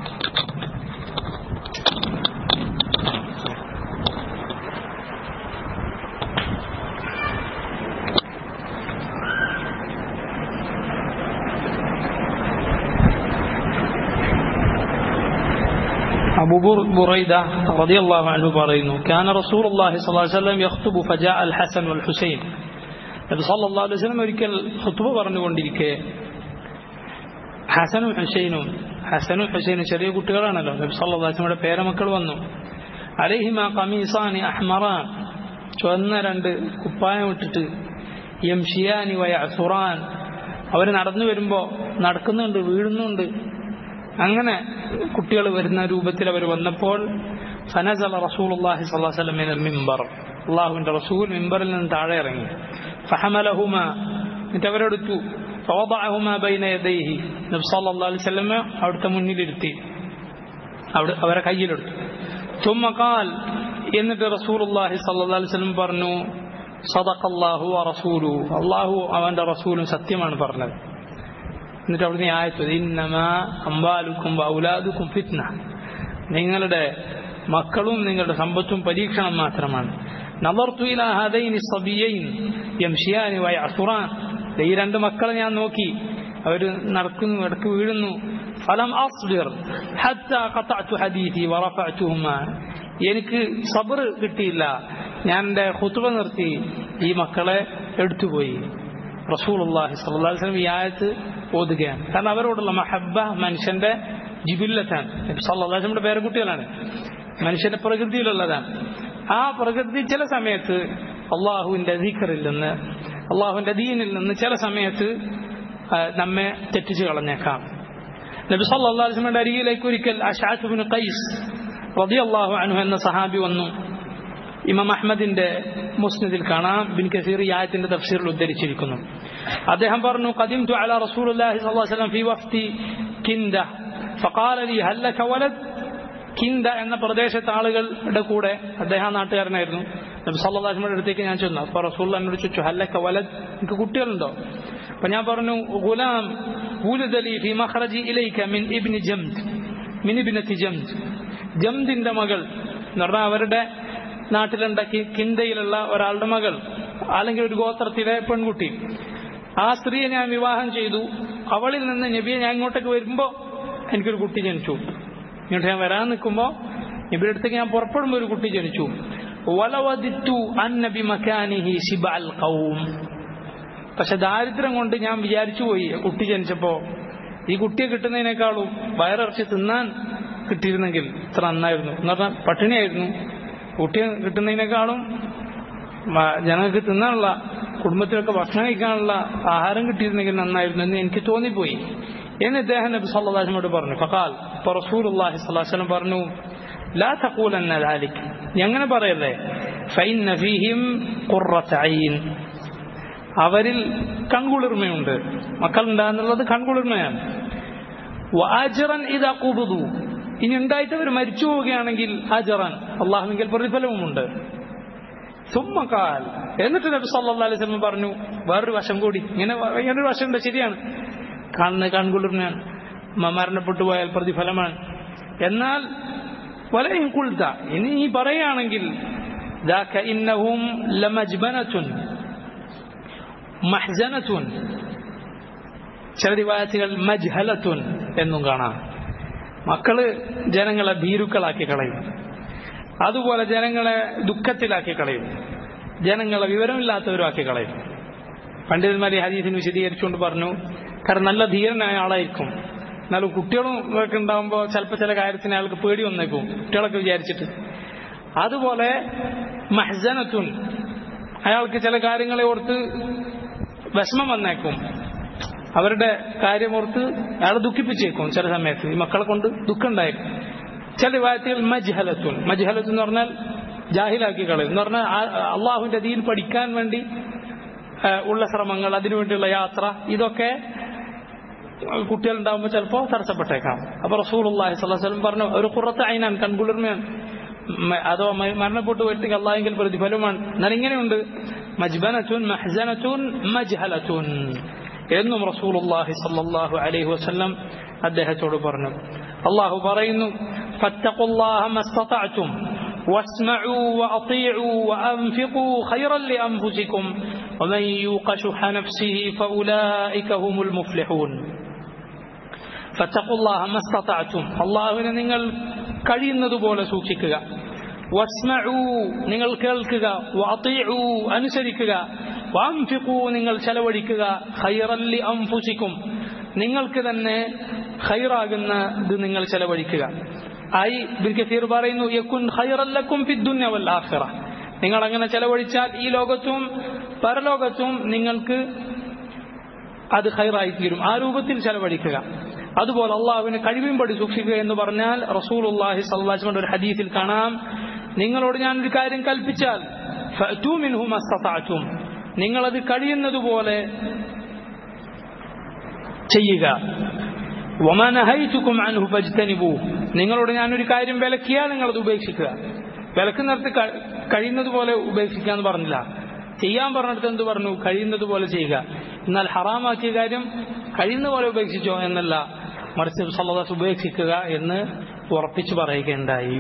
أبو بريدة رضي الله عنه പറയുന്നു كان رسول الله صلى الله عليه وسلم يخطب فجاء الحسن والحسين നബി സല്ലല്ലാഹു അലൈഹി വസല്ലം ഒരിക്കൽ ഖുത്ബ പറഞ്ഞുകൊണ്ടിരിക്കെ ഹസനും ഹുസൈനും ഹസനും ഹുസൈനും ചെറിയ കുട്ടികളാണല്ലോ നബി സല്ലല്ലാഹു അലൈഹി വസല്ലമയുടെ പേരമക്കൾ വന്നു അലൈഹിമ ഖമീസാനി അഹ്മറാൻ ചുവന്ന രണ്ട് കുപ്പായം ഇട്ടിട്ട് യംഷിയാനി വയ അസുറാൻ അവർ നടന്നു വരുമ്പോൾ നടക്കുന്നുണ്ട് വീഴുന്നുണ്ട് അങ്ങനെ കുട്ടികൾ വരുന്ന രൂപത്തിൽ അവർ വന്നപ്പോൾ ഫനസല റസൂലുള്ളാഹി സ്വല്ലല്ലാഹു അലൈഹി വസല്ലം മിനൽ മിമ്പർ അള്ളാഹുവിന്റെ റസൂൽ മിമ്പറിൽ നിന്ന് താഴെ ഇറങ്ങി ഫഹമലഹുമ എന്നിട്ട് അവരെടുത്തു ഫവദഅഹുമ ബൈന യദൈഹി നബി സല്ലല്ലാഹു അലൈഹി വസല്ലം അവിടുത്തെ മുന്നിലിരുത്തി അവിടെ അവരെ കയ്യിലെടുത്തു ثم قال എന്നിട്ട് റസൂലുള്ളാഹി സ്വല്ലല്ലാഹു അലൈഹി വസല്ലം പറഞ്ഞു സദഖല്ലാഹു വറസൂലു അള്ളാഹു അവന്റെ റസൂലും സത്യമാണ് പറഞ്ഞത് എന്നിട്ട് അവിടുന്ന് ഈ ആയത്ത് ഇന്നമ അമ്പാലുക്കും ഔലാദുക്കും ഫിത്ന നിങ്ങളുടെ മക്കളും നിങ്ങളുടെ സമ്പത്തും പരീക്ഷണം മാത്രമാണ് നവർതു ഇലാ ഹദൈനി സബിയൈൻ യംഷിയാനി വയഅസുറാൻ ഈ രണ്ട് മക്കളെ ഞാൻ നോക്കി അവർ നടക്കുന്നു ഇടക്ക് വീഴുന്നു ഫലം അസ്ബിർ ഹത്താ ഖതഅതു ഹദീഥി വറഫഅതുഹുമ എനിക്ക് സബർ കിട്ടിയില്ല ഞാൻ എൻ്റെ ഖുത്ബ നിർത്തി ഈ മക്കളെ എടുത്തുപോയി റസൂലുള്ളാഹി സ്വല്ലല്ലാഹു അലൈഹി വസല്ലം ഈ ആയത്ത് ഓതുകയാണ് കാരണം അവരോടുള്ള മഹബ്ബ മനുഷ്യന്റെ ജിബില്ലത്താണ് നബി സല്ലല്ലാഹു അലൈഹി വസല്ലമയുടെ പേരക്കുട്ടികളാണ് മനുഷ്യന്റെ പ്രകൃതിയിലുള്ളതാണ് ആ പ്രകൃതി ചില സമയത്ത് അള്ളാഹുവിന്റെ അധികറിൽ നിന്ന് അള്ളാഹുവിന്റെ ദീനിൽ നിന്ന് ചില സമയത്ത് നമ്മെ തെറ്റിച്ചു കളഞ്ഞേക്കാം നബി സല്ലല്ലാഹു അലൈഹി വസല്ലമയുടെ അരികിലേക്ക് ഒരിക്കൽ അഷാഖ് ബിൻ ഖൈസ് റളിയല്ലാഹു അൻഹു എന്ന സഹാബി വന്നു ഇമാം അഹമ്മദിന്റെ മുസ്നദിൽ കാണാം ബിൻ കസീർ ഈ ആയത്തിന്റെ തഫ്സീറിൽ ഉദ്ധരിച്ചിരിക്കുന്നു അദ്ദേഹം പറഞ്ഞു ഖദിംതു അലാ റസൂലുള്ളാഹി സ്വല്ലല്ലാഹു അലൈഹി വസല്ലം ഫീ വഫ്തി കിൻദ ഫഖാല ലി ഹൽ ലക വലദ് കിൻദ എന്ന പ്രദേശത്തെ ആളുകളുടെ കൂടെ അദ്ദേഹം നാട്ടുകാരനായിരുന്നു നബി സല്ലല്ലാഹു അലൈഹി വസല്ലമയുടെ അടുത്തേക്ക് ഞാൻ ചെന്നു അപ്പോൾ റസൂൽ എന്നോട് ചോദിച്ചു ഹൽ ലക വലദ് എനിക്ക് കുട്ടികളുണ്ടോ അപ്പോൾ ഞാൻ പറഞ്ഞു ഗുലാം ولد لي في مخرجي إليك من ابن جمد من ابنة جمد ജംദിന്റെ മകൾ എന്ന് പറഞ്ഞാൽ അവരുടെ നാട്ടിലുണ്ടാക്കി കിന്തയിലുള്ള ഒരാളുടെ മകൾ അല്ലെങ്കിൽ ഒരു ഗോത്രത്തിലെ പെൺകുട്ടി ആ സ്ത്രീയെ ഞാൻ വിവാഹം ചെയ്തു അവളിൽ നിന്ന് നബിയെ ഞാൻ ഇങ്ങോട്ടേക്ക് വരുമ്പോൾ എനിക്കൊരു കുട്ടി ജനിച്ചു ഇങ്ങോട്ട് ഞാൻ വരാൻ നിൽക്കുമ്പോൾ നബിയുടെ അടുത്തേക്ക് ഞാൻ പുറപ്പെടുമ്പോൾ ഒരു കുട്ടി ജനിച്ചു വലവദിത്തു അന്നബി മക്കാനിഹി ശിബഅൽ ഖൗം പക്ഷെ ദാരിദ്ര്യം കൊണ്ട് ഞാൻ വിചാരിച്ചു പോയി കുട്ടി ജനിച്ചപ്പോ ഈ കുട്ടിയെ കിട്ടുന്നതിനേക്കാളും വയറിറച്ചി തിന്നാൻ കിട്ടിയിരുന്നെങ്കിൽ ഇത്ര നന്നായിരുന്നു എന്ന് പറഞ്ഞാൽ പട്ടിണിയായിരുന്നു കുട്ടിയെ കിട്ടുന്നതിനേക്കാളും ജനങ്ങൾക്ക് തിന്നാനുള്ള കുടുംബത്തിലൊക്കെ ഭക്ഷണം കഴിക്കാനുള്ള ആഹാരം കിട്ടിയിരുന്നെങ്കിൽ നന്നായിരുന്നു എന്ന് എനിക്ക് തോന്നിപ്പോയി എന്ന് ഇദ്ദേഹം നബി സല്ലാസ്മോട് പറഞ്ഞു ഫക്കാൽ ഇപ്പൊ റസൂലുള്ളാഹി സ്വലാസ്ലം പറഞ്ഞു ലാ തഖൂലന്ന ദാലിക് എങ്ങനെ പറയല്ലേ ഫൈന ഫീഹിം ഖുർറത ഐൻ അവരിൽ കൺകുളിർമയുണ്ട് മക്കൾ ഉണ്ടാകുന്നുള്ളത് കൺകുളിർമയാണ് വാജറൻ ഇതാ കുബുതു ഇനി ഉണ്ടായിട്ട് അവർ മരിച്ചു പോവുകയാണെങ്കിൽ അജറൻ അള്ളാഹുവിൽ പ്രതിഫലവുമുണ്ട് സുമ്മക്കാൽ എന്നിട്ട് നബി സല്ലല്ലാഹു അലൈഹി വസല്ലം പറഞ്ഞു വേറൊരു വശം കൂടി ഇങ്ങനെ ഇങ്ങനൊരു വശമുണ്ട് ശരിയാണ് കാണുന്ന കൺകുളിർന്നാണ് മരണപ്പെട്ടു പോയാൽ പ്രതിഫലമാണ് എന്നാൽ വലയും കുൾത്ത ഇനി ഈ പറയുകയാണെങ്കിൽ ذاك إنهم لمجبنة محزنة ചില റിവായത്തുകൾ മജ്ഹലത്തുൻ എന്നും കാണാം മക്കള് ജനങ്ങളെ ഭീരുക്കളാക്കി കളയും അതുപോലെ ജനങ്ങളെ ദുഃഖത്തിലാക്കി കളയും ജനങ്ങളെ വിവരമില്ലാത്തവരുമാക്കി കളയും പണ്ഡിതന്മാർ ഈ ഹദീസിന് വിശദീകരിച്ചുകൊണ്ട് പറഞ്ഞു കാരണം നല്ല ധീരനായ ആളായിരിക്കും എന്നാലും കുട്ടികളും ഒക്കെ ഉണ്ടാകുമ്പോൾ ചിലപ്പോൾ ചില കാര്യത്തിന് അയാൾക്ക് പേടി വന്നേക്കും കുട്ടികളൊക്കെ വിചാരിച്ചിട്ട് അതുപോലെ മഹ്സനത്തുൻ അയാൾക്ക് ചില കാര്യങ്ങളെ ഓർത്ത് വിഷമം വന്നേക്കും അവരുടെ കാര്യമോർത്ത് അയാളെ ദുഃഖിപ്പിച്ചേക്കും ചില സമയത്ത് ഈ മക്കളെ കൊണ്ട് ദുഃഖം ഉണ്ടായേക്കും ചില വിവാഹത്തിൽ മജ്ഹലത്തുൻ മജ്ഹലത്ത് എന്ന് പറഞ്ഞാൽ ജാഹിലാക്കി കളയും എന്ന് പറഞ്ഞാൽ അള്ളാഹുവിന്റെ ദീൻ പഠിക്കാൻ വേണ്ടി ഉള്ള ശ്രമങ്ങൾ അതിനുവേണ്ടിയുള്ള യാത്ര ഇതൊക്കെ കുട്ടികൾ ഉണ്ടാകുമ്പോൾ ചിലപ്പോൾ തടസ്സപ്പെട്ടേക്കാം അപ്പൊ റസൂൽ അള്ളാഹി സ്വലം പറഞ്ഞു ഒരു കുറത്ത് അയിനാൻ കൺകുളിർമയാണ് അതോ മരണപ്പെട്ടു പോയിട്ട് അള്ളാഹെങ്കിൽ പ്രതിഫലമാണ് എന്നാൽ ഇങ്ങനെയുണ്ട് മജ്ബനത്തുൻ മഹ്സനത്തുൻ മജ്ഹലത്തുൻ എന്നും റസൂലുള്ളാഹി സല്ലല്ലാഹു അലൈഹി വസല്ലം അദ്ദേഹത്തോട് പറഞ്ഞു അള്ളാഹു പറയുന്നു فاتقوا ما استطعتم واسمعوا وأطيعوا وأنفقوا خيرا لأنفسكم ومن يوق شح نفسه فأولئك هم المفلحون فاتقوا الله ما استطعتم الله നിങ്ങൾ കഴിയുന്നതുപോലെ സൂക്ഷിക്കുക വസ്മഉ നിങ്ങൾ കേൾക്കുക വഅതിഉ അനുസരിക്കുക വഅൻഫിഖു നിങ്ങൾ ചെലവഴിക്കുക ഖൈറല്ലി അൻഫുസിക്കും നിങ്ങൾക്ക് തന്നെ ഖൈറാകുന്ന ഇത് നിങ്ങൾ ചെലവഴിക്കുക ആയി ബിൻ കസീർ പറയുന്നു യക്കുൻ ഖൈറല്ലക്കും ഫിദ്ദുന്യ വൽ ആഖിറ നിങ്ങൾ അങ്ങനെ ചെലവഴിച്ചാൽ ഈ ലോകത്തും പരലോകത്തും നിങ്ങൾക്ക് അത് ഖൈറായി തീരും ആ രൂപത്തിൽ ചെലവഴിക്കുക അതുപോലെ അള്ളാഹുവിന് കഴിവിൻപടി സൂക്ഷിക്കുക എന്ന് പറഞ്ഞാൽ റസൂൽ അള്ളാഹി സല്ലാസ്മന്റെ ഒരു ഹദീസിൽ കാണാം നിങ്ങളോട് ഞാൻ ഒരു കാര്യം കൽപ്പിച്ചാൽ നിങ്ങളത് കഴിയുന്നതുപോലെ ചെയ്യുക നിങ്ങളോട് ഞാനൊരു കാര്യം വിലക്കിയാൽ നിങ്ങളത് ഉപേക്ഷിക്കുക വിലക്കുന്നിടത്ത് കഴിയുന്നത് പോലെ ഉപേക്ഷിക്കുക എന്ന് പറഞ്ഞില്ല ചെയ്യാൻ പറഞ്ഞിടത്ത് എന്ത് പറഞ്ഞു കഴിയുന്നത് പോലെ ചെയ്യുക എന്നാൽ ഹറാമാക്കിയ കാര്യം കഴിയുന്ന പോലെ ഉപേക്ഷിച്ചോ എന്നല്ല മറിച്ച് സല്ലാസ് ഉപേക്ഷിക്കുക എന്ന് ഉറപ്പിച്ചു പറയുകയുണ്ടായി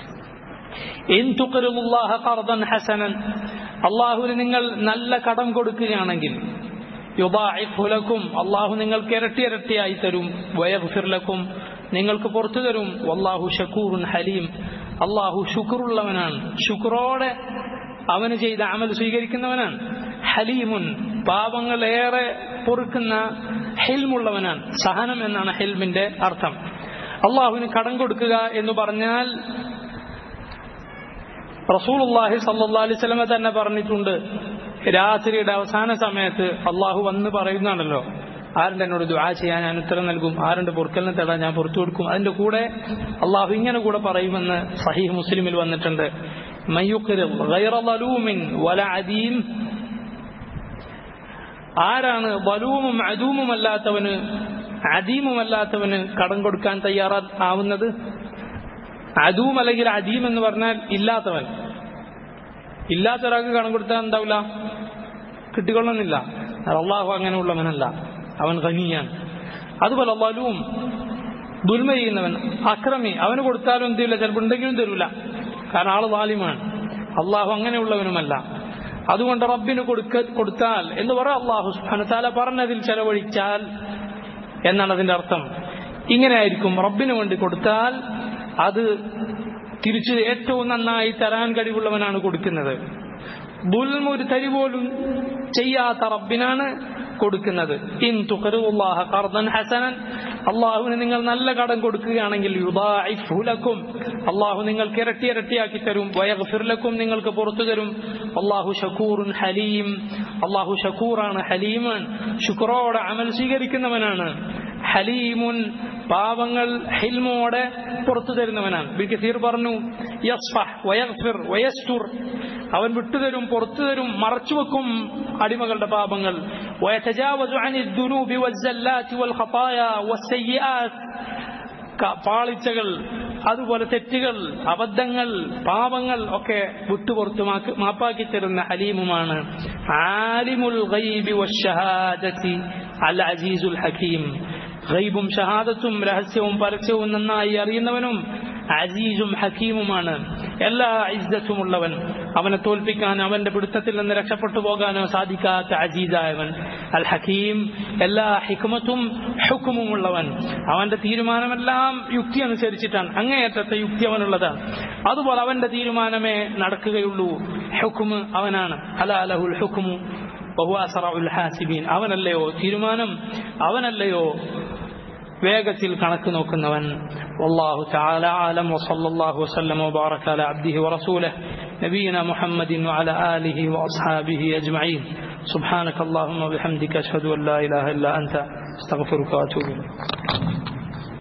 അള്ളാഹുവിന് നിങ്ങൾ നല്ല കടം കൊടുക്കുകയാണെങ്കിൽ യുദാഇഫുലക്കും അള്ളാഹു നിങ്ങൾക്ക് ഇരട്ടി ഇരട്ടിയായി തരും വയഫിർലക്കും നിങ്ങൾക്ക് പുറത്തു തരും വല്ലാഹു ഷക്കൂറുൻ ഹലീം അള്ളാഹു ശുക്റുള്ളവനാണ് ശുക്രോടെ അവന് ചെയ്ത അമൽ സ്വീകരിക്കുന്നവനാണ് ഹലീമുൻ പാപങ്ങൾ ഏറെ പൊറുക്കുന്ന ഹെൽമുള്ളവനാണ് സഹനം എന്നാണ് ഹെൽമിന്റെ അർത്ഥം അള്ളാഹുവിന് കടം കൊടുക്കുക എന്ന് പറഞ്ഞാൽ റസൂലുള്ളാഹി സല്ലല്ലാഹു അലൈഹി വസല്ലമ തന്നെ പറഞ്ഞിട്ടുണ്ട് രാത്രിയുടെ അവസാന സമയത്ത് അള്ളാഹു വന്ന് പറയുന്നുണ്ടല്ലോ ആരുണ്ട് എന്നോട് ദുആ ചെയ്യാൻ ഞാൻ ഉത്തരം നൽകും ആരുണ്ട് പൊറുക്കലിനെ തേടാൻ ഞാൻ പുറത്തു കൊടുക്കും അതിന്റെ കൂടെ അള്ളാഹു ഇങ്ങനെ കൂടെ പറയുമെന്ന് സഹീഹ് മുസ്ലിമിൽ വന്നിട്ടുണ്ട് ആരാണ് വലൂമും അദൂമുമല്ലാത്തവന് അദീമുമല്ലാത്തവന് കടം കൊടുക്കാൻ തയ്യാറാ ആവുന്നത് അദൂം അല്ലെങ്കിൽ അദീം എന്ന് പറഞ്ഞാൽ ഇല്ലാത്തവൻ ഇല്ലാത്ത ഒരാൾക്ക് കടം കൊടുത്താൽ എന്താവില്ല കിട്ടിക്കൊള്ളുന്നില്ല അള്ളാഹു അങ്ങനെയുള്ളവനല്ല അവൻ ഖനിയാണ് അതുപോലെ വലൂം ദുൽമ ചെയ്യുന്നവൻ അക്രമി അവന് കൊടുത്താലും എന്തില്ല ചിലപ്പോൾ ഉണ്ടെങ്കിലും തരൂല കാരണം ആള് വാലിമാണ് അള്ളാഹു അങ്ങനെയുള്ളവനുമല്ല അതുകൊണ്ട് റബ്ബിന് കൊടുക്ക കൊടുത്താൽ എന്ന് പറയാം അള്ളാഹു സുഹാനത്താല പറഞ്ഞതിൽ ചെലവഴിച്ചാൽ എന്നാണ് അതിന്റെ അർത്ഥം ഇങ്ങനെയായിരിക്കും റബ്ബിന് വേണ്ടി കൊടുത്താൽ അത് തിരിച്ച് ഏറ്റവും നന്നായി തരാൻ കഴിവുള്ളവനാണ് കൊടുക്കുന്നത് ദുൽമ ഒരു തരി പോലും ചെയ്യാത്ത റബ്ബിനാണ് കൊടുക്കുന്നത് ഇൻ തുഖറുല്ലാഹ ഖർദൻ ഹസനൻ അള്ളാഹുവിന് നിങ്ങൾ നല്ല കടം കൊടുക്കുകയാണെങ്കിൽ യുദാഇഫുലക്കും അള്ളാഹു നിങ്ങൾക്ക് ഇരട്ടി ഇരട്ടിയാക്കി തരും വയഗ്ഫിർലക്കും നിങ്ങൾക്ക് പുറത്തു തരും അള്ളാഹു ഷക്കൂറുൻ ഹലീം അള്ളാഹു ഷക്കൂറാണ് ഹലീമാണ് ശുക്രോടെ അമൽ സ്വീകരിക്കുന്നവനാണ് ഹലീമുൻ പാവങ്ങൾ ഹിൽമോടെ പുറത്തു തരുന്നവനാണ് ബി കസീർ പറഞ്ഞു യസ്ഫഹ് വയഗ്ഫിർ വയസ്തുർ അവൻ വിട്ടുതരും പുറത്തു തരും മറച്ചുവെക്കും അടിമകളുടെ പാപങ്ങൾ ويتجاوز عن الذنوب والزلات والخطايا والسيئات പാളിച്ചകൾ അതുപോലെ തെറ്റുകൾ അബദ്ധങ്ങൾ പാപങ്ങൾ ഒക്കെ വിട്ടുപുറത്ത് മാക്ക് മാപ്പാക്കി തരുന്ന ഹലീമുമാണ് ആലിമുൽ ഗൈബി വശഹാദത്തി അൽ അസീസുൽ ഹക്കീം ഗൈബും ഷഹാദത്തും രഹസ്യവും പരസ്യവും നന്നായി അറിയുന്നവനും അസീസും ഹക്കീമുമാണ് എല്ലാ ഇസ്സത്തുമുള്ളവൻ അവനെ തോൽപ്പിക്കാൻ അവന്റെ പിടുത്തത്തിൽ നിന്ന് രക്ഷപ്പെട്ടു പോകാനോ സാധിക്കാത്ത അജീസായവൻ അൽ ഹക്കീം എല്ലാ ഹിക്മത്തും ഹുക്കുമുള്ളവൻ അവന്റെ തീരുമാനമെല്ലാം യുക്തി അനുസരിച്ചിട്ടാണ് അങ്ങേയറ്റത്തെ യുക്തി അവനുള്ളതാണ് അതുപോലെ അവന്റെ തീരുമാനമേ നടക്കുകയുള്ളൂ ഹുക്കുമ് അവനാണ് അല അലഹുൽ ഹുക്കുമു ബഹു അസറുൽ ഹാസിബീൻ അവനല്ലയോ തീരുമാനം അവനല്ലയോ വേഗത്തിൽ കണക്ക് നോക്കുന്നവൻ والله تعالى عالم وصلى الله وسلم وبارك على عبده ورسوله نبينا محمد وعلى آله وأصحابه أجمعين سبحانك اللهم وبحمدك أشهد أن لا إله إلا أنت استغفرك وأتوب إليك